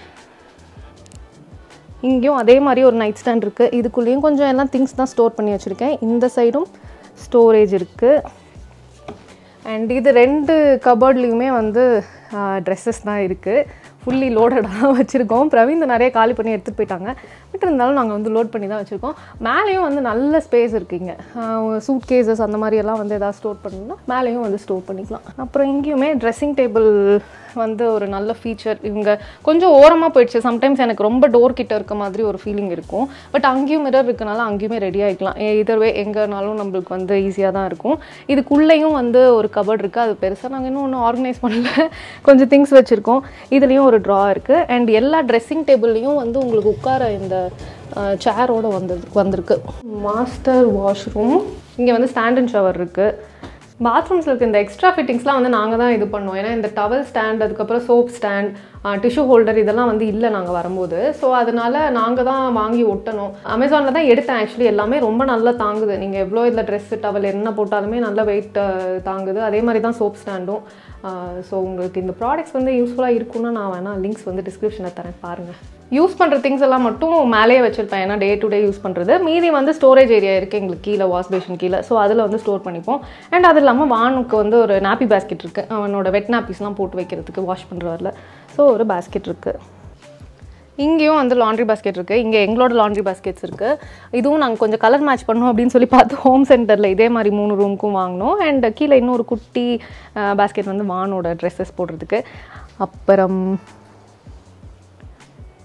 இங்கேயும் அதே மாதிரி ஒரு நைட் ஸ்டாண்ட் இருக்குது இதுக்குள்ளேயும் கொஞ்சம் எல்லாம் திங்ஸ் தான் ஸ்டோர் பண்ணி வச்சுருக்கேன் இந்த சைடும் ஸ்டோரேஜ் இருக்குது அண்ட் இது ரெண்டு கபோர்ட்லேயுமே வந்து ட்ரெஸ்ஸஸ் தான் இருக்குது ஃபுல்லி லோடடாக வச்சுருக்கோம் பிரவீன் நிறைய காலி பண்ணி எடுத்துகிட்டு போயிட்டாங்க பட் இருந்தாலும் நாங்கள் வந்து லோட் பண்ணி தான் வச்சுருக்கோம் மேலேயும் வந்து நல்ல ஸ்பேஸ் இருக்குங்க சூட் கேசஸ் அந்த மாதிரி எல்லாம் வந்து எதாவது ஸ்டோர் பண்ணணும்னா மேலேயும் வந்து ஸ்டோர் பண்ணிக்கலாம் அப்புறம் இங்கேயுமே ட்ரெஸ்ஸிங் டேபிள் வந்து ஒரு நல்ல ஃபீச்சர் இவங்க கொஞ்சம் ஓரமாக போயிடுச்சு சம்டைம்ஸ் எனக்கு ரொம்ப டோர் கிட்ட இருக்க மாதிரி ஒரு ஃபீலிங் இருக்கும் பட் அங்கேயும் மிரர் இருக்கனால அங்கேயுமே ரெடி ஆகிக்கலாம் இதர்வே எங்கேனாலும் நம்மளுக்கு வந்து ஈஸியாக தான் இருக்கும் இதுக்குள்ளேயும் வந்து ஒரு கபர்ட் இருக்குது அது பெருசாக நாங்கள் இன்னும் ஒன்றும் ஆர்கனைஸ் பண்ணல கொஞ்சம் திங்ஸ் வச்சுருக்கோம் இதுலேயும் ஒரு ட்ரா இருக்குது அண்ட் எல்லா ட்ரெஸ்ஸிங் டேபிள்லேயும் வந்து உங்களுக்கு உட்கார இந்த சேரோட வந்து வந்திருக்கு மாஸ்டர் வாஷ்ரூம் இங்கே வந்து ஸ்டாண்ட் அண்ட் ஷவர் இருக்குது பாத்ரூம்ஸில் இருக்க இந்த எக்ஸ்ட்ரா ஃபிட்டிங்ஸ்லாம் வந்து நாங்கள் தான் இது பண்ணோம் ஏன்னா இந்த டவல் ஸ்டாண்ட் அதுக்கப்புறம் சோப் ஸ்டாண்ட் டிஷ்யூ ஹோல்டர் இதெல்லாம் வந்து இல்லை நாங்கள் வரும்போது ஸோ அதனால நாங்கள் தான் வாங்கி ஒட்டணும் அமேசானில் தான் எடுத்தேன் ஆக்சுவலி எல்லாமே ரொம்ப நல்லா தாங்குது நீங்கள் எவ்வளோ இதில் ட்ரெஸ் டவல் என்ன போட்டாலுமே நல்ல வெயிட் தாங்குது அதே மாதிரி தான் சோப் ஸ்டாண்டும் ஸோ உங்களுக்கு இந்த ப்ராடக்ட்ஸ் வந்து யூஸ்ஃபுல்லாக இருக்கும்னா நான் வேணால் லிங்க்ஸ் வந்து டிஸ்கிரிப்ஷனில் தரேன் பாருங்கள் யூஸ் பண்ணுற திங்ஸ் எல்லாம் மட்டும் மேலேயே வச்சுருப்பேன் ஏன்னா டே டு டே யூஸ் பண்ணுறது மீதி வந்து ஸ்டோரேஜ் ஏரியா இருக்குது எங்களுக்கு கீழே வாஷ் பேஷன் கீழே ஸோ அதில் வந்து ஸ்டோர் பண்ணிப்போம் அண்ட் அது இல்லாமல் வானுக்கு வந்து ஒரு நாப்பி பேஸ்கெட் இருக்குது அவனோட வெட் நாப்பிஸ்லாம் போட்டு வைக்கிறதுக்கு வாஷ் பண்ணுறவரில் ஸோ ஒரு பேஸ்கெட் இருக்குது இங்கேயும் வந்து லாண்ட்ரி பாஸ்கெட் இருக்குது இங்கே எங்களோட லாண்ட்ரி பாஸ்கெட்ஸ் இருக்குது இதுவும் நாங்கள் கொஞ்சம் கலர் மேட்ச் பண்ணோம் அப்படின்னு சொல்லி பார்த்து ஹோம் சென்டரில் இதே மாதிரி மூணு ரூமுக்கும் வாங்கினோம் அண்ட் கீழே இன்னொரு குட்டி பாஸ்கெட் வந்து வானோட ட்ரெஸ்ஸஸ் போடுறதுக்கு அப்புறம்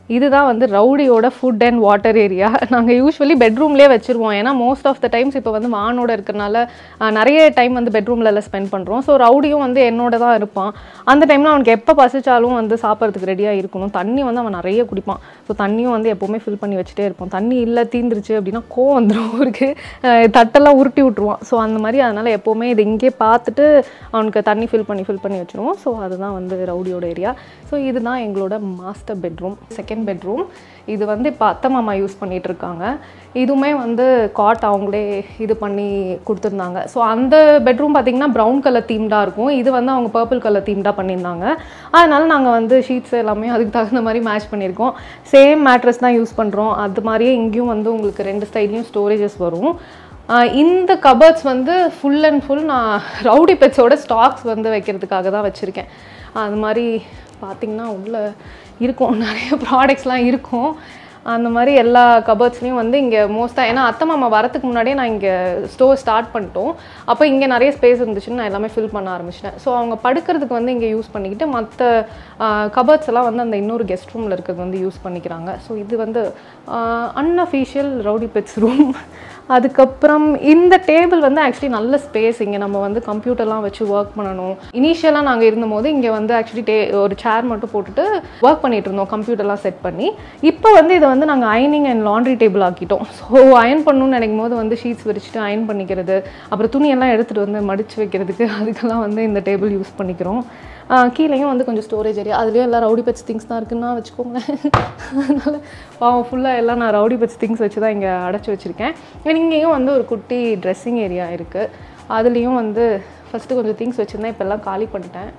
இதுதான் வந்து ரவுடியோட ஃபுட் அண்ட் வாட்டர் ஏரியா நாங்கள் யூஸ்வலி பெட்ரூம்லேயே வச்சுருவோம் ஏன்னா மோஸ்ட் ஆஃப் த டைம்ஸ் இப்போ வந்து வானோட இருக்கிறனால ஆஹ், நிறைய டைம் வந்து பெட்ரூம்ல எல்லாம் ஸ்பெண்ட் பண்ணுறோம் ஸோ ரவுடியும் வந்து என்னோட தான் இருப்பான் அந்த டைமில் அவனுக்கு எப்போ பசிச்சாலும் வந்து சாப்பிட்றதுக்கு ரெடியாக இருக்கணும் தண்ணி வந்து அவன் நிறைய குடிப்பான் ஸோ தண்ணியும் வந்து எப்போவுமே ஃபில் பண்ணி வச்சுட்டே இருப்போம் தண்ணி இல்லை தீந்துருச்சு அப்படின்னா கோவம் வந்துடும் அவருக்கு ஆஹ், தட்டெல்லாம் உருட்டி விட்ருவான் ஸோ அந்த மாதிரி அதனால் எப்போவுமே இது இங்கே பார்த்துட்டு அவனுக்கு தண்ணி ஃபில் பண்ணி ஃபில் பண்ணி வச்சுருவோம் ஸோ அதுதான் வந்து ரவுடியோட ஏரியா ஸோ இதுதான் எங்களோட மாஸ்டர் பெட்ரூம் செகண்ட் பெட்ரூம் இது வந்து இப்போ அத்தை மாமா யூஸ் பண்ணிட்டு இருக்காங்க இதுவுமே வந்து காட் அவங்களே இது பண்ணி கொடுத்துருந்தாங்க ஸோ அந்த பெட்ரூம் பார்த்தீங்கன்னா ப்ரௌன் கலர் தீம்டாக இருக்கும் இது வந்து அவங்க பர்பிள் கலர் தீம்டாக பண்ணியிருந்தாங்க அதனால நாங்கள் வந்து ஷீட்ஸ் எல்லாமே அதுக்கு தகுந்த மாதிரி மேட்ச் பண்ணியிருக்கோம் சேம் மேட்ரஸ் தான் யூஸ் பண்ணுறோம் அது மாதிரியே இங்கேயும் வந்து உங்களுக்கு ரெண்டு சைட்லேயும் ஸ்டோரேஜஸ் வரும் ஆஹ் இந்த கபர்ட்ஸ் வந்து ஃபுல் அண்ட் ஃபுல் நான் ரவுடி பெட்ஸோட ஸ்டாக்ஸ் வந்து வைக்கிறதுக்காக தான் வச்சுருக்கேன் அது மாதிரி பார்த்திங்கன்னா உள்ள இருக்கும் நிறைய ப்ராடக்ட்ஸ்லாம் இருக்கும் அந்த மாதிரி எல்லா கபர்ட்ஸ்லையும் வந்து இங்கே மோஸ்ட்டாக ஏன்னா அத்தை மாமா வரத்துக்கு முன்னாடியே நான் இங்கே ஸ்டோர் ஸ்டார்ட் பண்ணிட்டோம் அப்போ இங்கே நிறைய ஸ்பேஸ் இருந்துச்சுன்னு நான் எல்லாமே ஃபில் பண்ண ஆரம்பிச்சிட்டேன் ஸோ அவங்க படுக்கிறதுக்கு வந்து இங்கே யூஸ் பண்ணிக்கிட்டு மற்ற கபர்ட்ஸ் எல்லாம் வந்து அந்த இன்னொரு கெஸ்ட் ரூமில் இருக்கிறது வந்து யூஸ் பண்ணிக்கிறாங்க ஸோ இது வந்து அன்அஃபீஷியல் ரவுடி பெட்ஸ் ரூம் அதுக்கப்புறம் இந்த டேபிள் வந்து ஆக்சுவலி நல்ல ஸ்பேஸ் இங்கே நம்ம வந்து கம்ப்யூட்டர்லாம் வச்சு ஒர்க் பண்ணணும் இனிஷியலாக நாங்கள் இருந்தபோது இங்கே வந்து ஆக்சுவலி டே ஒரு சேர் மட்டும் போட்டுட்டு ஒர்க் பண்ணிட்டு இருந்தோம் கம்ப்யூட்டர்லாம் செட் பண்ணி இப்போ வந்து இதை வந்து நாங்கள் அயனிங் அண்ட் லாண்ட்ரி டேபிள் ஆக்கிட்டோம் ஸோ அயன் பண்ணணும்னு நினைக்கும் போது வந்து ஷீட்ஸ் விரிச்சிட்டு அயன் பண்ணிக்கிறது அப்புறம் துணியெல்லாம் எடுத்துகிட்டு வந்து மடித்து வைக்கிறதுக்கு அதுக்கெல்லாம் வந்து இந்த டேபிள் யூஸ் பண்ணிக்கிறோம் ஆஹ் கீழேயும் வந்து கொஞ்சம் ஸ்டோரேஜ் ஏரியா அதுலேயும் எல்லாம் ரவுடி பெட்ஸ் திங்ஸ் தான் இருக்குன்னா வச்சுக்கோங்களேன் அதனால் பாவம் ஃபுல்லாக எல்லாம் நான் ரவுடி பெட்ஸ் திங்ஸ் வச்சு தான் இங்கே அடைச்சி வச்சுருக்கேன் இங்கேயும் வந்து ஒரு குட்டி ட்ரெஸ்ஸிங் ஏரியா இருக்குது அதுலேயும் வந்து ஃபஸ்ட்டு கொஞ்சம் திங்ஸ் வச்சுருந்தேன் இப்போ எல்லாம் காலி பண்ணிட்டேன்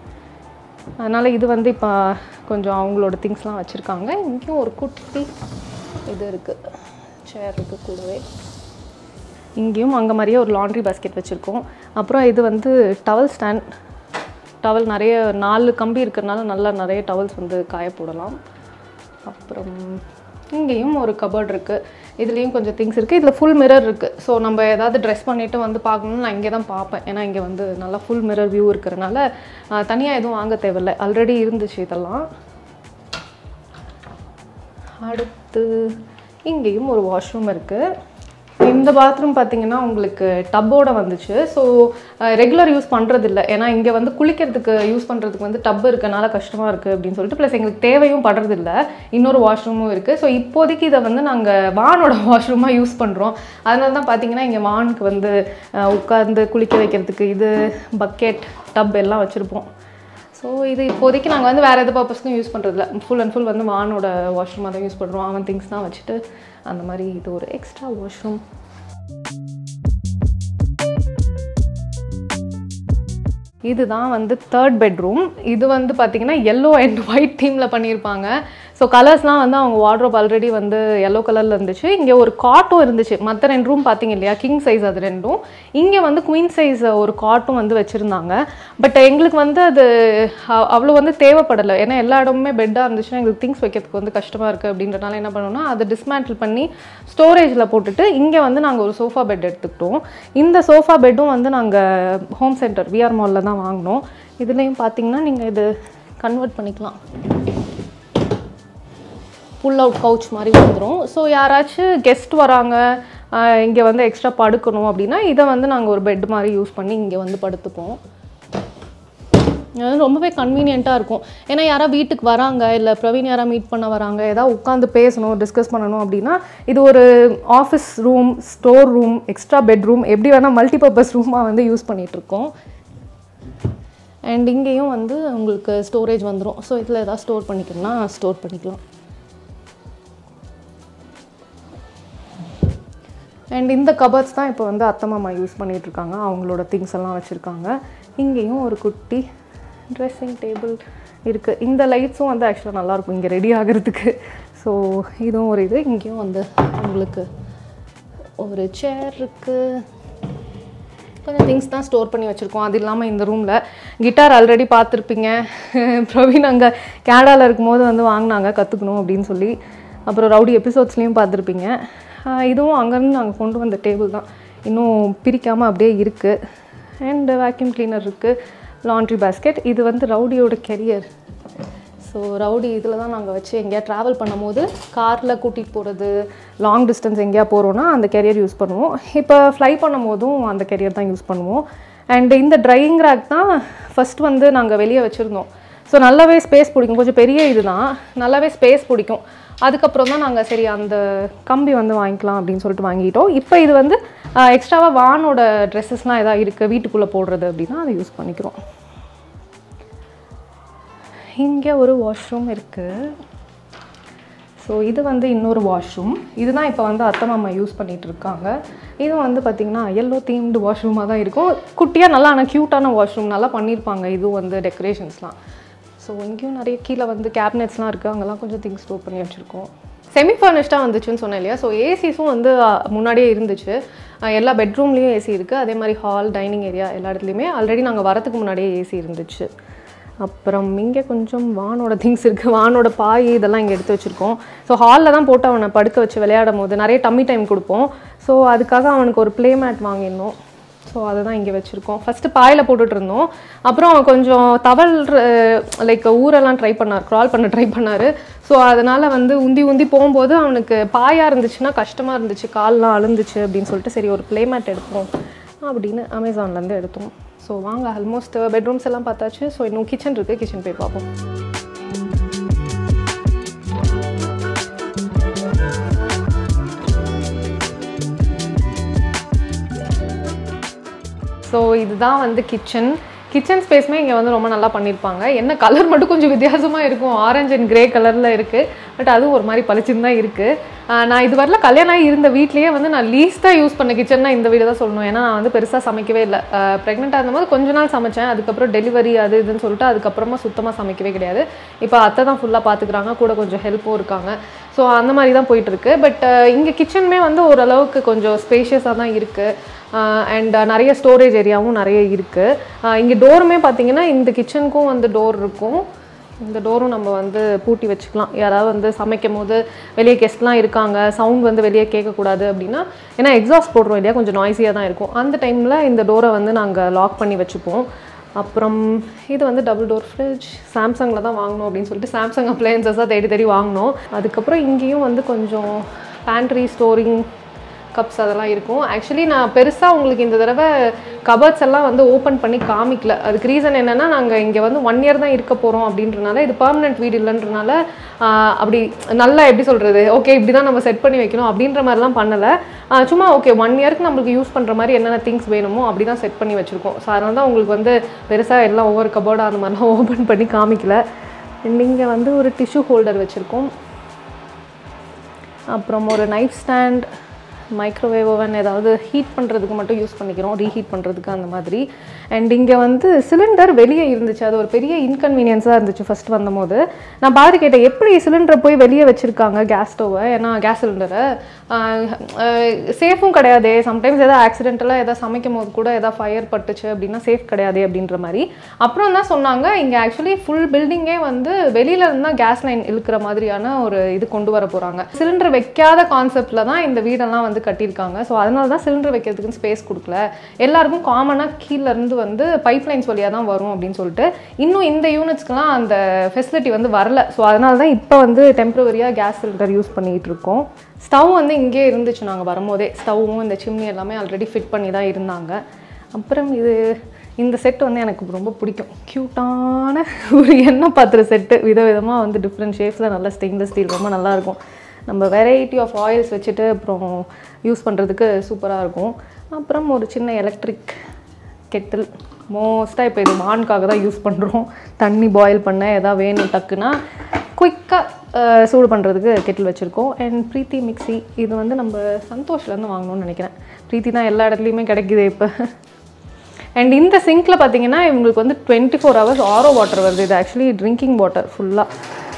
அதனால் இது வந்து இப்போ கொஞ்சம் அவங்களோட திங்ஸ்லாம் வச்சுருக்காங்க இங்கேயும் ஒரு குட்டி இது இருக்குது சேர் இருக்குது கூடவே இங்கேயும் அங்கே மாதிரியே ஒரு லாண்ட்ரி பாஸ்கெட் வச்சுருக்கோம் அப்புறம் இது வந்து டவல் ஸ்டாண்ட் டவல் நிறைய நாலு கம்பி இருக்கிறனால நல்லா நிறைய டவல்ஸ் வந்து காய போடலாம் அப்புறம் இங்கேயும் ஒரு கபர்ட் இருக்குது இதுலேயும் கொஞ்சம் திங்ஸ் இருக்குது இதில் ஃபுல் மிரர் இருக்குது ஸோ நம்ம ஏதாவது ட்ரெஸ் பண்ணிவிட்டு வந்து பார்க்கணும்னு நான் இங்கே தான் பார்ப்பேன் ஏன்னா இங்கே வந்து நல்லா ஃபுல் மிரர் வியூ இருக்கிறனால தனியாக எதுவும் வாங்க தேவையில்லை ஆல்ரெடி இருந்துச்சு இதெல்லாம் அடுத்து இங்கேயும் ஒரு வாஷ்ரூம் இருக்குது இந்த பாத்ரூம் பார்த்தீங்கன்னா உங்களுக்கு டப்போட வந்துச்சு ஸோ ரெகுலர் யூஸ் பண்ணுறது இல்லை ஏன்னா இங்கே வந்து குளிக்கிறதுக்கு யூஸ் பண்ணுறதுக்கு வந்து டப் இருக்கனால கஷ்டமாக இருக்குது அப்படின்னு சொல்லிட்டு ப்ளஸ் எங்களுக்கு தேவையும் படுறது இல்லை இன்னொரு வாஷ்ரூமும் இருக்குது ஸோ இப்போதைக்கு இதை வந்து நாங்கள் வானோட வாஷ்ரூமாக யூஸ் பண்ணுறோம் அதனால தான் பார்த்தீங்கன்னா இங்கே வானுக்கு வந்து அஹ், உட்கார்ந்து குளிக்க வைக்கிறதுக்கு இது பக்கெட் டப் எல்லாம் வச்சுருப்போம் ஸோ இது இப்போதைக்கு நாங்கள் வந்து வேறு எது பர்பஸ்க்கும் யூஸ் பண்ணுறதில்ல ஃபுல் அண்ட் ஃபுல் வந்து வானோட வாஷ்ரூமாக தான் யூஸ் பண்ணுறோம் அவன் திங்ஸ் தான் வச்சுட்டு அந்த மாதிரி இது ஒரு எக்ஸ்ட்ரா வாஷ்ரூம் இதுதான் வந்து தேர்ட் பெட்ரூம் இது வந்து பார்த்தீங்கன்னா எல்லோ அண்ட் ஒயிட் தீமில் பண்ணியிருப்பாங்க ஸோ கலர்ஸ்லாம் வந்து அவங்க வார்ட்ரோப் ஆல்ரெடி வந்து எல்லோ கலரில் இருந்துச்சு இங்கே ஒரு காட்டும் இருந்துச்சு மற்ற ரெண்டு ரூம் பார்த்தீங்க இல்லையா கிங் சைஸ் அது ரெண்டும் இங்கே வந்து குயின் சைஸ் ஒரு காட்டும் வந்து வச்சுருந்தாங்க பட் எங்களுக்கு வந்து அது அ- அவ்வளோ வந்து தேவைப்படலை ஏன்னா எல்லா இடமுமே பெட்டாக இருந்துச்சுன்னா எங்களுக்கு திங்ஸ் வைக்கிறதுக்கு வந்து கஷ்டமாக இருக்குது அப்படின்றனால என்ன பண்ணோம்னா அதை டிஸ்மேண்டில் பண்ணி ஸ்டோரேஜில் போட்டுட்டு இங்கே வந்து நாங்கள் ஒரு சோஃபா பெட் எடுத்துக்கிட்டோம் இந்த சோஃபா பெட்டும் வந்து நாங்கள் ஹோம் சென்டர் விஆர் மாலில் தான் வாங்கினோம் இதுலேயும் பார்த்தீங்கன்னா நீங்கள் இது கன்வெர்ட் பண்ணிக்கலாம் புல் அவுட் கவுச் மாதிரி வந்துடும் ஸோ யாராச்சும் கெஸ்ட் வராங்க இங்கே வந்து எக்ஸ்ட்ரா படுக்கணும் அப்படின்னா இதை வந்து நாங்கள் ஒரு பெட் மாதிரி யூஸ் பண்ணி இங்கே வந்து படுத்துப்போம் அது வந்து ரொம்பவே கன்வீனியண்ட்டாக இருக்கும் ஏன்னா யாரா வீட்டுக்கு வராங்க இல்லை பிரவீன் யாரா மீட் பண்ண வராங்க ஏதாவது உட்காந்து பேசணும் டிஸ்கஸ் பண்ணணும் அப்படின்னா இது ஒரு office room store room extra bedroom எப்படி வேணால் மல்டிபர்பஸ் ரூமாக வந்து யூஸ் பண்ணிகிட்ருக்கோம் அண்ட் இங்கேயும் வந்து உங்களுக்கு ஸ்டோரேஜ் வந்துடும் ஸோ இதில் ஏதாவது ஸ்டோர் பண்ணிக்கணும்னா ஸ்டோர் பண்ணிக்கலாம் அண்ட் இந்த கபர்ட்ஸ் தான் இப்போ வந்து அத்தை மாமா யூஸ் பண்ணிட்டு இருக்காங்க அவங்களோட திங்ஸ் எல்லாம் வச்சுருக்காங்க இங்கேயும் ஒரு குட்டி ட்ரெஸ்ஸிங் டேபிள் இருக்குது இந்த லைட்ஸும் வந்து ஆக்சுவலாக நல்லாயிருக்கும் இங்கே ரெடி ஆகிறதுக்கு ஸோ இதுவும் ஒரு இது இங்கேயும் வந்து உங்களுக்கு ஒரு சேர் இருக்குது கொஞ்சம் திங்ஸ் தான் ஸ்டோர் பண்ணி வச்சுருக்கோம் அது இல்லாமல் இந்த ரூமில் கிட்டார் ஆல்ரெடி பார்த்துருப்பீங்க பிரவீன் அங்கே கேனடாவில் இருக்கும்போது வந்து வாங்கினாங்க கற்றுக்கணும் அப்படின்னு சொல்லி அப்புறம் ரவுடி எபிசோட்ஸ்லேயும் பார்த்துருப்பீங்க ஆஹ் இதுவும் அங்கேருந்து நாங்கள் கொண்டு வந்த டேபிள் தான் இன்னும் பிரிக்காமல் அப்படியே இருக்குது அண்ட் வேக்யூம் கிளீனர் இருக்குது லாண்ட்ரி பேஸ்கெட் இது வந்து ரவுடியோட கெரியர் ஸோ ஸோ ரவுடி இதில் தான் நாங்கள் வச்சு எங்கேயா ட்ராவல் பண்ணும்போது காரில் கூட்டிகிட்டு போகிறது லாங் டிஸ்டன்ஸ் எங்கேயா போகிறோன்னா அந்த கெரியர் யூஸ் பண்ணுவோம் இப்போ ஃப்ளை பண்ணும் போதும் அந்த கெரியர் தான் யூஸ் பண்ணுவோம் அண்ட் இந்த ட்ரையிங் ரேக் தான் ஃபஸ்ட் வந்து நாங்கள் வெளியே வச்சுருந்தோம் ஸோ நல்லாவே ஸ்பேஸ் பிடிக்கும் கொஞ்சம் பெரிய இதுதான் நல்லாவே ஸ்பேஸ் பிடிக்கும் அதுக்கப்புறம் தான் நாங்கள் சரி அந்த கம்பி வந்து வாங்கிக்கலாம் அப்படின்னு சொல்லிட்டு வாங்கிட்டோம் இப்போ இது வந்து எக்ஸ்ட்ராவாக வானோட ட்ரெஸ்ஸஸ்லாம் எதாவது இருக்குது வீட்டுக்குள்ளே போடுறது அப்படின்னா அதை யூஸ் பண்ணிக்கிறோம் இங்கே ஒரு வாஷ்ரூம் இருக்குது ஸோ இது வந்து இன்னொரு வாஷ்ரூம் இதுதான் இப்போ வந்து அத்தை மாமா யூஸ் பண்ணிட்டு இருக்காங்க இது வந்து பார்த்திங்கன்னா எல்லோ தீம்டு வாஷ்ரூமாக தான் இருக்கும் குட்டியாக நல்லா ஆனால் க்யூட்டான வாஷ்ரூம் நல்லா பண்ணியிருப்பாங்க இதுவும் வந்து டெக்கரேஷன்ஸ்லாம் ஸோ இங்கேயும் நிறைய கீழே வந்து கேபினெட்ஸ்லாம் இருக்குது அங்கெல்லாம் கொஞ்சம் திங்ஸ் ஸ்டோர் பண்ணி வச்சுருக்கோம் செமி ஃபர்னிஷ்டாக வந்துச்சுன்னு சொன்னேன் இல்லையா ஸோ ஏசிஸும் வந்து அஹ், முன்னாடியே இருந்துச்சு அஹ், எல்லா பெட்ரூம்லேயும் ஏசி இருக்குது அதே மாதிரி ஹால் டைனிங் ஏரியா எல்லா இடத்துலையுமே ஆல்ரெடி நாங்கள் வரதுக்கு முன்னாடியே ஏசி இருந்துச்சு அப்புறம் இங்கே கொஞ்சம் வானோட திங்ஸ் இருக்குது வானோட பாய் இதெல்லாம் இங்கே எடுத்து வச்சுருக்கோம் ஸோ ஹாலில் தான் போட்டு அவனை படுக்க வச்சு விளையாடும் போது நிறைய டம்மி டைம் கொடுப்போம் ஸோ அதுக்காக அவனுக்கு ஒரு ப்ளே மேட் வாங்கியிருந்தோம் ஸோ அதை தான் இங்கே வச்சுருக்கோம் ஃபஸ்ட்டு பாயில் போட்டுட்டு இருந்தோம் அப்புறம் அவன் கொஞ்சம் தவள் லைக் ஊரெல்லாம் ட்ரை பண்ணார் க்ரால் பண்ண ட்ரை பண்ணார் ஸோ அதனால் வந்து உந்தி உந்தி போகும்போது அவனுக்கு பாயாக இருந்துச்சுன்னா கஷ்டமாக இருந்துச்சு கால்லாம் அழுந்துச்சு அப்படின்னு சொல்லிட்டு சரி ஒரு ப்ளே மேட் எடுப்போம் அப்படின்னு அமேசான்லேருந்து எடுத்தோம் ஸோ வாங்க ஆல்மோஸ்ட் பெட்ரூம்ஸ் எல்லாம் பார்த்தாச்சு ஸோ இன்னும் கிச்சன் இருக்குது கிச்சன் போய் பார்ப்போம் ஸோ இதுதான் வந்து கிச்சன் கிச்சன் ஸ்பேஸ்மே இங்கே வந்து ரொம்ப நல்லா பண்ணியிருப்பாங்க என்ன கலர் மட்டும் கொஞ்சம் வித்தியாசமாக இருக்கும் ஆரஞ்சு அண்ட் கிரே கலரில் இருக்குது பட் அதுவும் ஒரு மாதிரி பளிச்சுன்னு தான் இருக்குது நான் இது வரல கல்யாணம் ஆகி இருந்த வீட்லேயே வந்து நான் லீஸ்ட்டாக யூஸ் பண்ண கிச்சன்னா இந்த வீடு தான் சொல்லணும் ஏன்னா நான் வந்து பெருசாக சமைக்கவே இல்லை ப்ரெக்னெண்ட்டாக இருந்தபோது கொஞ்ச நாள் சமைச்சேன் அதுக்கப்புறம் டெலிவரி அது இதுன்னு சொல்லிட்டு அதுக்கப்புறமா சுத்தமாக சமைக்கவே கிடையாது இப்போ அத்தை தான் ஃபுல்லாக பார்த்துக்கிறாங்க கூட கொஞ்சம் ஹெல்ப்பும் இருக்காங்க ஸோ அந்த மாதிரி தான் போயிட்டுருக்கு பட் இங்கே கிச்சனுமே வந்து ஓரளவுக்கு கொஞ்சம் ஸ்பேஷியஸாக தான் இருக்குது அண்ட் நிறைய ஸ்டோரேஜ் ஏரியாவும் நிறைய இருக்குது இங்கே டோருமே பார்த்தீங்கன்னா இந்த கிச்சனுக்கும் வந்து டோர் இருக்கும் இந்த டோரும் நம்ம வந்து பூட்டி வச்சுக்கலாம் யாராவது வந்து சமைக்கும் போது வெளியே கெஸ்ட்லாம் இருக்காங்க சவுண்ட் வந்து வெளியே கேட்கக்கூடாது அப்படின்னா ஏன்னா எக்ஸாஸ்ட் போடுறோம் இல்லையா கொஞ்சம் நாய்ஸியாக தான் இருக்கும் அந்த டைமில் இந்த டோரை வந்து நாங்கள் லாக் பண்ணி வச்சுப்போம் அப்புறம் இது வந்து டபுள் டோர் ஃப்ரிட்ஜ் சாம்சங்கில் தான் வாங்கணும் அப்படின்னு சொல்லிட்டு சாம்சங் அப்ளையன்சஸாக தேடி தேடி வாங்கினோம் அதுக்கப்புறம் இங்கேயும் வந்து கொஞ்சம் பேண்ட்ரி ஸ்டோரிங் கப்ஸ் அதெல்லாம் இருக்கும் ஆக்சுவலி நான் பெருசாக உங்களுக்கு இந்த தடவை கபர்ட்ஸ் எல்லாம் வந்து ஓப்பன் பண்ணி காமிக்கல அதுக்கு ரீசன் என்னென்னா நாங்கள் இங்கே வந்து ஒன் இயர் தான் இருக்க போகிறோம் அப்படின்றனால இது பர்மனெண்ட் வீடு இல்லைன்றனால ஆஹ், அப்படி நல்லா எப்படி சொல்கிறது ஓகே இப்படி தான் நம்ம செட் பண்ணி வைக்கணும் அப்படின்ற மாதிரிலாம் பண்ணலை ஆஹ், சும்மா ஓகே ஒன் இயர்க்கு நம்மளுக்கு யூஸ் பண்ணுற மாதிரி என்னென்ன திங்ஸ் வேணுமோ அப்படி தான் செட் பண்ணி வச்சுருக்கோம் ஸோ அதனால தான் உங்களுக்கு வந்து பெருசாக எல்லாம் ஒவ்வொரு கபோர்டாக அந்த மாதிரிலாம் ஓப்பன் பண்ணி காமிக்கல இங்கே வந்து ஒரு டிஷ்யூ ஹோல்டர் வச்சுருக்கோம் அப்புறம் ஒரு நைஃப் ஸ்டாண்ட் மைக்ரோவேவ் ஓவன் ஏதாவது ஹீட் பண்ணுறதுக்கு மட்டும் யூஸ் பண்ணிக்கிறோம் ரீஹீட் பண்ணுறதுக்கு அந்த மாதிரி அண்ட் இங்கே வந்து சிலிண்டர் வெளியே இருந்துச்சு அது ஒரு பெரிய இன்கன்வீனியன்ஸாக இருந்துச்சு ஃபஸ்ட் வந்தபோது நான் பாரு கேட்டேன் எப்படி சிலிண்டரை போய் வெளியே வச்சுருக்காங்க கேஸ் ஸ்டவ்வை ஏன்னா கேஸ் சிலிண்டரை சேஃபும் கிடையாதே சம்டைம்ஸ் எதாவது ஆக்சிடென்டலாக எதாவது சமைக்கும் போது கூட எதாவது ஃபயர் பட்டுச்சு அப்படின்னா சேஃப் கிடையாதே அப்படின்ற மாதிரி அப்புறம் தான் சொன்னாங்க இங்கே ஆக்சுவலி ஃபுல் பில்டிங்கே வந்து வெளியில இருந்து தான் கேஸ் லைன் இழுக்கிற மாதிரியான ஒரு இது கொண்டு வர போகிறாங்க சிலிண்டர் வைக்காத கான்செப்டில் தான் இந்த வீடெல்லாம் வந்து கட்டியிருக்காங்க ஸோ அதனால தான் சிலிண்டர் வைக்கிறதுக்குன்னு ஸ்பேஸ் கொடுக்கல எல்லாருக்கும் காமனாக கீழ இருந்து வந்து பைப் லைன்ஸ் வழியாக தான் வரும் அப்படின்னு சொல்லிட்டு இன்னும் இந்த யூனிட்ஸ்க்குலாம் அந்த ஃபெசிலிட்டி வந்து வரல ஸோ அதனால தான் இப்போ வந்து டெம்பரவரியாக கேஸ் சிலிண்டர் யூஸ் பண்ணிகிட்டு இருக்கோம் ஸ்டவ் வந்து இங்கே இருந்துச்சு நாங்கள் வரும்போதே ஸ்டவ்வும் இந்த சிம்னி எல்லாமே ஆல்ரெடி ஃபிட் பண்ணி தான் இருந்தாங்க அப்புறம் இது இந்த செட் வந்து எனக்கு ரொம்ப பிடிக்கும் க்யூட்டான ஒரு எண்ணெய் பாத்திர செட்டு விதவிதமாக வந்து டிஃப்ரெண்ட் ஷேப்ஸில் நல்லா ஸ்டெயின்லெஸ் ஸ்டீல் ரொம்ப நல்லாயிருக்கும் நம்ம வெரைட்டி ஆஃப் ஆயில்ஸ் வச்சுட்டு அப்புறம் யூஸ் பண்ணுறதுக்கு சூப்பராக இருக்கும் அப்புறம் ஒரு சின்ன எலக்ட்ரிக் கெட்டில் மோஸ்ட்டாக இப்போ இது மான்காக தான் யூஸ் பண்ணுறோம் தண்ணி பாயில் பண்ண எதாவது வேணும் டக்குன்னா குயிக்காக சூடு பண்ணுறதுக்கு கெட்டில் வச்சுருக்கோம் அண்ட் ப்ரீத்தி மிக்ஸி இது வந்து நம்ம சந்தோஷ்லேருந்து வாங்கணும்னு நினைக்கிறேன் ப்ரீத்தி தான் எல்லா இடத்துலையுமே கிடைக்குது இப்போ அண்ட் இந்த சிங்க்கில் பார்த்தீங்கன்னா இவங்களுக்கு வந்து twenty four hours RO water வருது இது ஆக்சுவலி ட்ரிங்கிங் வாட்டர் ஃபுல்லாக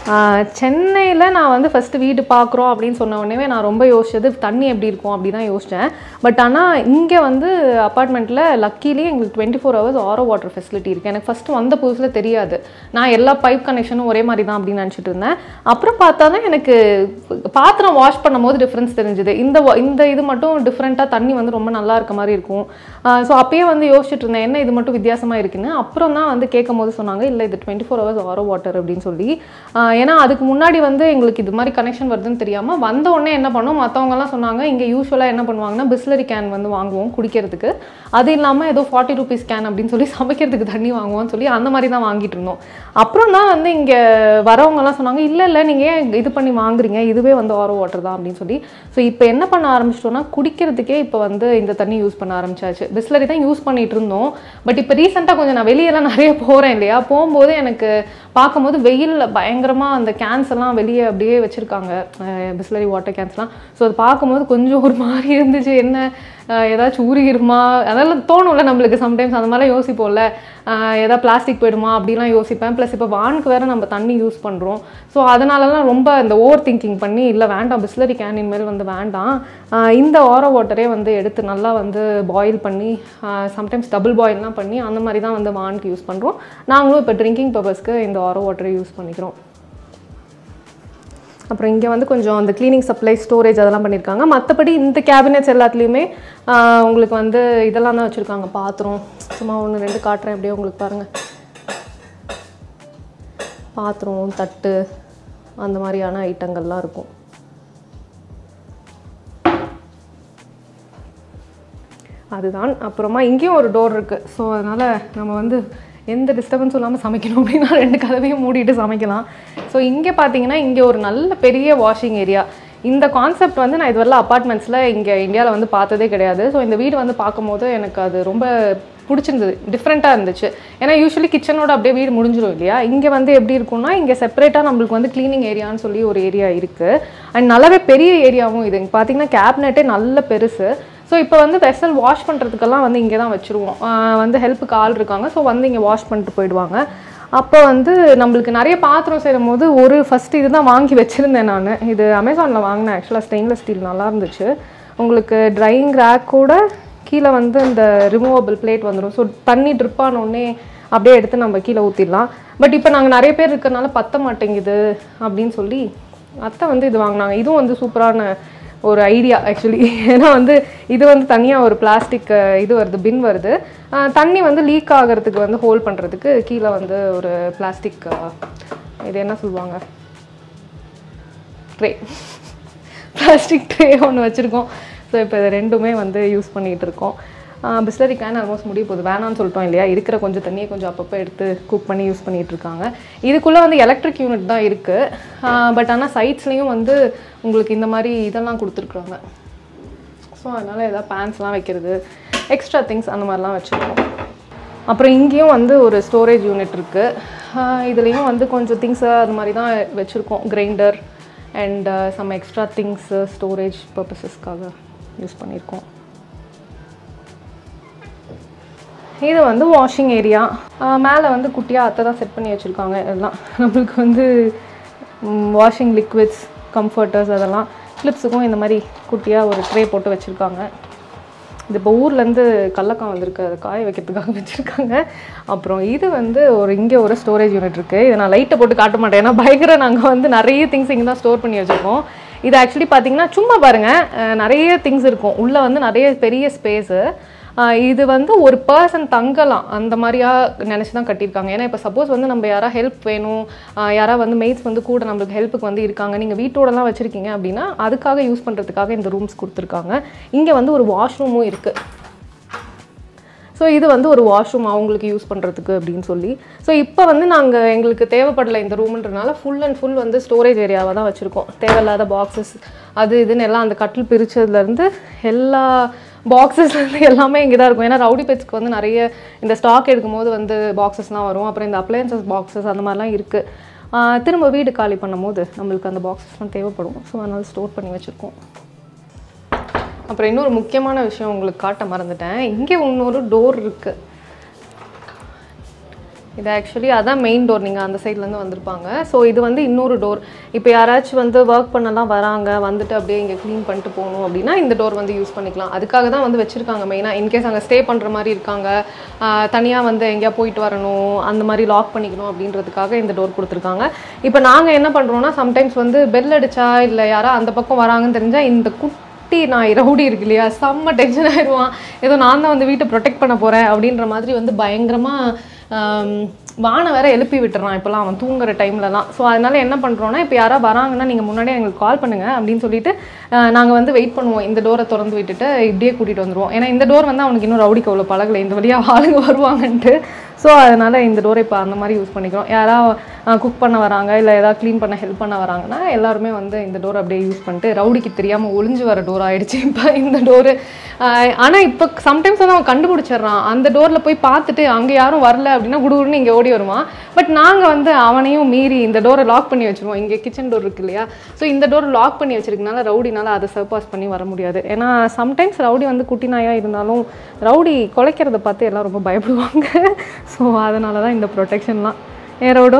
சென்னையில் நான் வந்து ஃபஸ்ட்டு வீடு பார்க்குறோம் அப்படின்னு சொன்ன உடனே நான் ரொம்ப யோசிச்சது தண்ணி எப்படி இருக்கும் அப்படி தான் யோசித்தேன் பட் ஆனால் இங்கே வந்து அப்பார்ட்மெண்ட்டில் லக்கிலி எங்களுக்கு twenty four hours RO water facility இருக்குது எனக்கு ஃபஸ்ட்டு வந்த புதுசில் தெரியாது நான் எல்லா பைப் கனெக்ஷனும் ஒரே மாதிரி தான் அப்படின்னு நினச்சிட்டு இருந்தேன் அப்புறம் பார்த்தா தான் எனக்கு பாத்திரம் வாஷ் பண்ணும்போது டிஃப்ரென்ஸ் தெரிஞ்சுது இந்த wa- இந்த இது மட்டும் டிஃப்ரெண்ட்டாக தண்ணி வந்து ரொம்ப நல்லா இருக்க மாதிரி இருக்கும் ஸோ அப்பயே வந்து யோசிச்சுட்டு இருந்தேன் என்ன இது மட்டும் வித்தியாசமாக இருக்குன்னு அப்புறம் தான் வந்து கேட்கும் போது சொன்னாங்க இல்லை இது twenty four hours RO water அப்படின்னு சொல்லி ஆஹ் ஏன்னா அதுக்கு முன்னாடி வந்து எங்களுக்கு இது மாதிரி கனெக்ஷன் வருதுன்னு தெரியாமல் வந்த உடனே என்ன பண்ணோம் மற்றவங்கலாம் சொன்னாங்க இங்கே யூஸ்வலாக என்ன பண்ணுவாங்கன்னா பிஸ்லரி கேன் வந்து வாங்குவோம் குடிக்கிறதுக்கு அது இல்லாமல் ஏதோ ஃபார்ட்டி ருபீஸ் கேன் அப்படின்னு சொல்லி சமைக்கிறதுக்கு தண்ணி வாங்குவோம்னு சொல்லி அந்த மாதிரி தான் வாங்கிட்டு இருந்தோம் அப்புறம் தான் வந்து இங்கே வரவங்கலாம் சொன்னாங்க இல்லை இல்லை நீங்கள் ஏன் இது பண்ணி வாங்குறீங்க இதுவே வந்து ஆரோ வாட்டர் தான் அப்படின்னு சொல்லி ஸோ இப்போ என்ன பண்ண ஆரம்பிச்சிட்டோம்னா குடிக்கிறதுக்கே இப்போ வந்து இந்த தண்ணி யூஸ் பண்ண ஆரம்பிச்சாச்சு பிஸ்லரி தான் யூஸ் பண்ணிட்டு இருந்தோம் பட் இப்போ ரீசெண்டாக கொஞ்சம் நான் வெளியெல்லாம் நிறைய போகிறேன் இல்லையா போகும்போது எனக்கு பார்க்கும்போது வெயிலில் பயங்கரமாக அந்த கேன்ஸ் எல்லாம் வெளியே அப்படியே வச்சுருக்காங்க பிஸ்லரி வாட்டர் கேன்ஸ்லாம் ஸோ அது பார்க்கும்போது கொஞ்சம் ஒரு மாதிரி இருந்துச்சு என்ன அஹ் ஏதாச்சும் ஊறிடுமா அதெல்லாம் தோணும்ல நம்மளுக்கு சம்டைம்ஸ் அந்த மாதிரிலாம் யோசிப்போம்ல அஹ் ஏதாவது பிளாஸ்டிக் போயிடுமா அப்படிலாம் யோசிப்பேன் ப்ளஸ் இப்போ வானுக்கு வேறு நம்ம தண்ணி யூஸ் பண்ணுறோம் ஸோ அதனாலலாம் ரொம்ப இந்த ஓவர் திங்கிங் பண்ணி இல்லை வேண்டாம் பிஸ்லரி கேன் இனிமேல் வந்து வேண்டாம் அஹ் இந்த ஆரோ வாட்டரே வந்து எடுத்து நல்லா வந்து பாயில் பண்ணி சம்டைம்ஸ் டபுள் பாயில்லாம் பண்ணி அந்த மாதிரி தான் வந்து வானுக்கு யூஸ் பண்ணுறோம் நாங்களும் இப்போ ட்ரிங்கிங் பர்பஸ்க்கு இந்த ஆரோ வாட்டரை யூஸ் பண்ணிக்கிறோம் அப்புறம் இங்கே வந்து கொஞ்சம் அந்த க்ளீனிங் சப்ளை ஸ்டோரேஜ் அதெல்லாம் பண்ணியிருக்காங்க மற்றபடி இந்த கேபினெட்ஸ் எல்லாத்துலேயுமே ஆஹ், உங்களுக்கு வந்து இதெல்லாம் தான் வச்சுருக்காங்க பாத்திரம் சும்மா ஒன்று ரெண்டு காட்டுறேன் அப்படியே உங்களுக்கு பாருங்கள் பாத்திரம் தட்டு அந்த மாதிரியான ஐட்டங்கள்லாம் இருக்கும் அதுதான் அப்புறமா இங்கேயும் ஒரு டோர் இருக்குது ஸோ அதனால் நம்ம வந்து எந்த டிஸ்டர்பன்ஸும் இல்லாமல் சமைக்கணும் அப்படின்னா ரெண்டு கதவையும் மூடிட்டு சமைக்கலாம் ஸோ இங்கே பார்த்தீங்கன்னா இங்கே ஒரு நல்ல பெரிய வாஷிங் ஏரியா இந்த கான்செப்ட் வந்து நான் இதுவரை அப்பார்ட்மெண்ட்ஸில் இங்கே இந்தியாவில் வந்து பார்த்ததே கிடையாது ஸோ இந்த வீடு வந்து பார்க்கும்போது எனக்கு அது ரொம்ப பிடிச்சிருந்தது டிஃப்ரெண்ட்டாக இருந்துச்சு ஏன்னா யூஸ்வலி கிச்சனோட அப்படியே வீடு முடிஞ்சிடும் இல்லையா இங்கே வந்து எப்படி இருக்கும்னா இங்கே செப்பரேட்டாக நம்மளுக்கு வந்து க்ளீனிங் ஏரியான்னு சொல்லி ஒரு ஏரியா இருக்குது அண்ட் நல்லாவே பெரிய ஏரியாவும் இது இங்கே பார்த்தீங்கன்னா கேபினெட்டே நல்ல பெருசு ஸோ இப்போ வந்து வெசல் வாஷ் பண்ணுறதுக்கெல்லாம் வந்து இங்கே தான் வச்சுருவோம் ஆஹ் வந்து ஹெல்ப்புக்கு ஆள் இருக்காங்க ஸோ வந்து இங்கே வாஷ் பண்ணிட்டு போயிடுவாங்க அப்போ வந்து நம்மளுக்கு நிறைய பாத்திரம் செய்யும் போது ஒரு ஃபஸ்ட்டு இது தான் வாங்கி வச்சுருந்தேன் நான் இது அமேசானில் வாங்கினேன் ஆக்சுவலாக ஸ்டெயின்லெஸ் ஸ்டீல் நல்லா இருந்துச்சு உங்களுக்கு ட்ரையிங் ரேக் கூட கீழே வந்து இந்த ரிமூவபிள் பிளேட் வந்துடும் ஸோ தண்ணி ட்ரிப் உடனே அப்படியே எடுத்து நம்ம கீழே ஊற்றிடலாம் பட் இப்போ நாங்கள் நிறைய பேர் இருக்கறனால பத்த மாட்டேங்குது அப்படின்னு சொல்லி அத்தை வந்து இது வாங்கினாங்க இதுவும் வந்து சூப்பரான ஒரு ஐடியா ஆக்சுவலி ஏன்னா வந்து இது வந்து தனியாக ஒரு பிளாஸ்டிக் இது வருது பின் வருது அஹ் தண்ணி வந்து லீக் ஆகிறதுக்கு வந்து ஹோல்ட் பண்ணுறதுக்கு கீழே வந்து ஒரு பிளாஸ்டிக் இது என்ன சொல்லுவாங்க ட்ரே பிளாஸ்டிக் ட்ரே ஒன்று வச்சுருக்கோம் ஸோ இப்போ இது ரெண்டுமே வந்து யூஸ் பண்ணிகிட்டு இருக்கோம் பிஸ்லரி கேன் ஆல்மோஸ்ட் முடிய போகுது வேணாம்னு சொல்லிட்டோம் இல்லையா இருக்கிற கொஞ்சம் தண்ணியை கொஞ்சம் அப்பப்போ எடுத்து குக் பண்ணி யூஸ் பண்ணிகிட்டு இருக்காங்க இதுக்குள்ளே வந்து எலக்ட்ரிக் யூனிட் தான் இருக்குது பட் ஆனால் சைட்ஸ்லேயும் வந்து உங்களுக்கு இந்த மாதிரி இதெல்லாம் கொடுத்துருக்குறாங்க ஸோ அதனால் ஏதாவது பேண்ட்ஸ்லாம் வைக்கிறது எக்ஸ்ட்ரா திங்ஸ் அந்த மாதிரிலாம் வச்சுருக்கோம் அப்புறம் இங்கேயும் வந்து ஒரு ஸ்டோரேஜ் யூனிட் இருக்குது இதுலேயும் வந்து கொஞ்சம் திங்ஸு அது மாதிரி தான் வச்சுருக்கோம் grinder and some extra things storage பர்பஸஸ்க்காக யூஸ் பண்ணியிருக்கோம் இது வந்து வாஷிங் ஏரியா மேலே வந்து குட்டியாக அத்தை தான் செட் பண்ணி வச்சுருக்காங்க எல்லாம் நம்மளுக்கு வந்து வாஷிங் லிக்விட்ஸ் கம்ஃபர்ட்டர்ஸ் அதெல்லாம் கிளிப்ஸுக்கும் இந்த மாதிரி குட்டியாக ஒரு ட்ரே போட்டு வச்சுருக்காங்க இது இப்போ ஊர்லேருந்து கடலக்காய் வந்திருக்கு அதை காய வைக்கிறதுக்காக வச்சுருக்காங்க அப்புறம் இது வந்து ஒரு இங்கே ஒரு ஸ்டோரேஜ் யூனிட் இருக்குது இதை நான் லைட்டை போட்டு காட்ட மாட்டேன் ஏன்னா பயங்கர நாங்கள் வந்து நிறைய திங்ஸ் இங்கே தான் ஸ்டோர் பண்ணி வச்சுருக்கோம் இது ஆக்சுவலி பார்த்தீங்கன்னா சும்மா பாருங்கள் நிறைய திங்ஸ் இருக்கும் உள்ளே வந்து நிறைய பெரிய ஸ்பேஸு இது வந்து ஒரு பர்சன் தங்கலாம் அந்த மாதிரியா நினச்சி தான் கட்டியிருக்காங்க ஏன்னா இப்போ சப்போஸ் வந்து நம்ம யாரா ஹெல்ப் வேணும் ஆஹ் யாரா வந்து மெய்ட்ஸ் வந்து கூட நம்மளுக்கு ஹெல்ப்புக்கு வந்து இருக்காங்க நீங்கள் வீட்டோடலாம் வச்சுருக்கீங்க அப்படின்னா அதுக்காக யூஸ் பண்ணுறதுக்காக இந்த ரூம்ஸ் கொடுத்துருக்காங்க இங்கே வந்து ஒரு வாஷ்ரூமும் இருக்குது ஸோ இது வந்து ஒரு வாஷ்ரூம் அவங்களுக்கு யூஸ் பண்ணுறதுக்கு அப்படின்னு சொல்லி ஸோ இப்போ வந்து நாங்கள் எங்களுக்கு தேவைப்படலை இந்த ரூம்ன்றனால ஃபுல் அண்ட் ஃபுல் வந்து ஸ்டோரேஜ் ஏரியாவை தான் வச்சுருக்கோம் தேவையில்லாத பாக்ஸஸ் அது இதுன்னு எல்லாம் அந்த கட்டில் பிரிச்சதுலேருந்து எல்லா பாக்ஸஸ்லேருந்து எல்லாமே இங்கே தான் இருக்கும் ஏன்னா ரவுடி பெட்ஸ்க்கு வந்து நிறைய இந்த ஸ்டாக் எடுக்கும்போது வந்து பாக்ஸஸ்லாம் வரும் அப்புறம் இந்த அப்ளையன்சஸ் பாக்ஸஸ் அந்த மாதிரிலாம் இருக்குது திரும்ப வீடு காலி பண்ணும்போது நம்மளுக்கு அந்த பாக்ஸஸ்லாம் தேவைப்படும் ஸோ அதனால் ஸ்டோர் பண்ணி வச்சுருக்கோம் அப்புறம் இன்னொரு முக்கியமான விஷயம் உங்களுக்கு காட்ட மறந்துட்டேன் இங்கே இன்னொரு டோர் இருக்குது இது ஆக்சுவலி அதான் மெயின் டோர் நீங்கள் அந்த சைட்லேருந்து வந்திருப்பாங்க ஸோ இது வந்து இன்னொரு டோர் இப்போ யாராச்சும் வந்து ஒர்க் பண்ணலாம் வராங்க வந்துட்டு அப்படியே இங்கே க்ளீன் பண்ணிட்டு போகணும் அப்படின்னா இந்த டோர் வந்து யூஸ் பண்ணிக்கலாம் அதுக்காக தான் வந்து வச்சுருக்காங்க மெயினாக இன்கேஸ் அங்கே ஸ்டே பண்ணுற மாதிரி இருக்காங்க தனியாக வந்து எங்கேயா போயிட்டு வரணும் அந்த மாதிரி லாக் பண்ணிக்கணும் அப்படின்றதுக்காக இந்த டோர் கொடுத்துருக்காங்க இப்போ நாங்கள் என்ன பண்ணுறோம்னா சம்டைம்ஸ் வந்து பெல் அடிச்சா இல்லை யாரா அந்த பக்கம் வராங்கன்னு தெரிஞ்சால் இந்த குட்டி நாய் ரவுடி இருக்கு இல்லையா செம்ம டென்ஷன் ஆயிடுவான் ஏதோ நான் தான் வந்து வீட்டை ப்ரொடெக்ட் பண்ண போகிறேன் அப்படின்ற மாதிரி வந்து பயங்கரமாக வானை வேற எழுப்பி விட்டுறான் இப்போலாம் அவன் தூங்குற டைம்லலாம் ஸோ அதனால என்ன பண்ணுறோன்னா இப்போ யாராவது வராங்கன்னா நீங்கள் முன்னாடியே எங்களுக்கு கால் பண்ணுங்க அப்படின்னு சொல்லிட்டு நாங்கள் வந்து வெயிட் பண்ணுவோம் இந்த டோரை திறந்து விட்டுட்டு இப்படியே கூட்டிகிட்டு வந்துருவோம் ஏன்னா இந்த டோர் வந்து அவனுக்கு இன்னும் ரவுடிக்கு அவ்வளோ பழகலை இந்த வழியாக ஆளுங்க வருவாங்கன்ட்டு ஸோ அதனால் இந்த டோரை இப்போ அந்த மாதிரி யூஸ் பண்ணிக்கிறோம் யாராவது குக் பண்ண வராங்க இல்லை ஏதாவது க்ளீன் பண்ண ஹெல்ப் பண்ண வராங்கன்னா எல்லாருமே வந்து இந்த டோர் அப்படியே யூஸ் பண்ணிட்டு ரவுடிக்கு தெரியாமல் ஒளிஞ்சு வர டோர் ஆயிடுச்சு இப்போ இந்த டோரு ஆனால் இப்போ சம்டைம்ஸ் வந்து அவன் கண்டுபிடிச்சிடுறான் அந்த டோரில் போய் பார்த்துட்டு அங்கே யாரும் வரல அப்படின்னா குடுகுடுன்னு இங்கே ஓடி வருவான் பட் நாங்கள் வந்து அவனையும் மீறி இந்த டோரை லாக் பண்ணி வச்சுருவோம் இங்கே கிச்சன் டோர் இருக்கு இல்லையா ஸோ இந்த டோர் லாக் பண்ணி வச்சிருக்கனால ரவுடினால அதை சர்பாஸ் பண்ணி வர முடியாது ஏன்னா சம்டைம்ஸ் ரவுடி வந்து குட்டி நாயாக இருந்தாலும் ரவுடி குலைக்கிறத பார்த்து எல்லாம் ரொம்ப பயப்படுவாங்க ஸோ அதனால தான் இந்த ப்ரொடெக்ஷன்லாம் ஏ ரவுடோ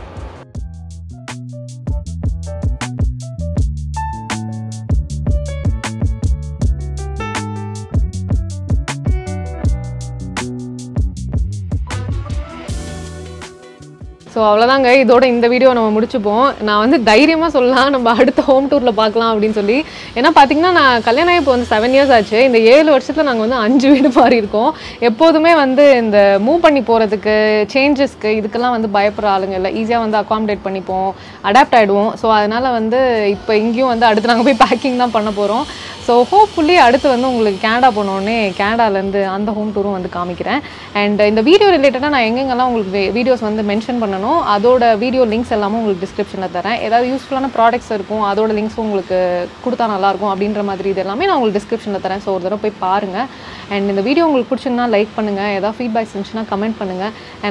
ஸோ அவ்வளோதாங்க இதோட இந்த வீடியோ நம்ம முடிச்சுப்போம் நான் வந்து தைரியமாக சொல்லலாம் நம்ம அடுத்த ஹோம் டூரில் பார்க்கலாம் அப்படின்னு சொல்லி ஏன்னா பார்த்தீங்கன்னா நான் கல்யாணம் ஆகி இப்போ வந்து செவன் இயர்ஸ் ஆச்சு இந்த ஏழு வருஷத்தில் நாங்கள் வந்து அஞ்சு வீடு மாறி இருக்கோம் எப்போதுமே வந்து இந்த மூவ் பண்ணி போகிறதுக்கு சேஞ்சஸ்க்கு இதுக்கெல்லாம் வந்து பயப்படுற ஆளுங்க இல்லை ஈஸியாக வந்து அகாமடேட் பண்ணிப்போம் அடாப்ட் ஆகிடுவோம் ஸோ அதனால் வந்து இப்போ இங்கேயும் வந்து அடுத்து நாங்கள் போய் பேக்கிங் தான் பண்ண போகிறோம் ஸோ ஹோப்ஃபுல்லி அடுத்து வந்து உங்களுக்கு கேனடா போனோடனே கேனடாலேருந்து அந்த ஹோம் டூரும் வந்து காமிக்கிறேன் அண்ட் இந்த வீடியோ ரிலேட்டடாக நான் எங்கெங்கெல்லாம் உங்களுக்கு வீடியோஸ் வந்து மென்ஷன் பண்ணணும் அதோட வீடியோ லிங்க்ஸ் எல்லாமே உங்களுக்கு டிஸ்கிரிப்ஷனில் தரேன் ஏதாவது யூஸ்ஃபுல்லான ப்ராடக்ட்ஸ் இருக்கும் அதோட லிங்க்ஸ் உங்களுக்கு கொடுத்தா நல்லாயிருக்கும் அப்படின்ற மாதிரி இது எல்லாமே நான் உங்களுக்கு டிஸ்கிரிப்ஷனில் தரேன் ஸோ ஒரு தடவை போய் பாருங்கள் அண்ட் இந்த வீடியோ உங்களுக்கு பிடிச்சிருந்தா லைக் பண்ணுங்கள் ஏதாவது ஃபீட்பேக்ஸ் இருந்துச்சுன்னா கமெண்ட் பண்ணுங்கள் அண்ட்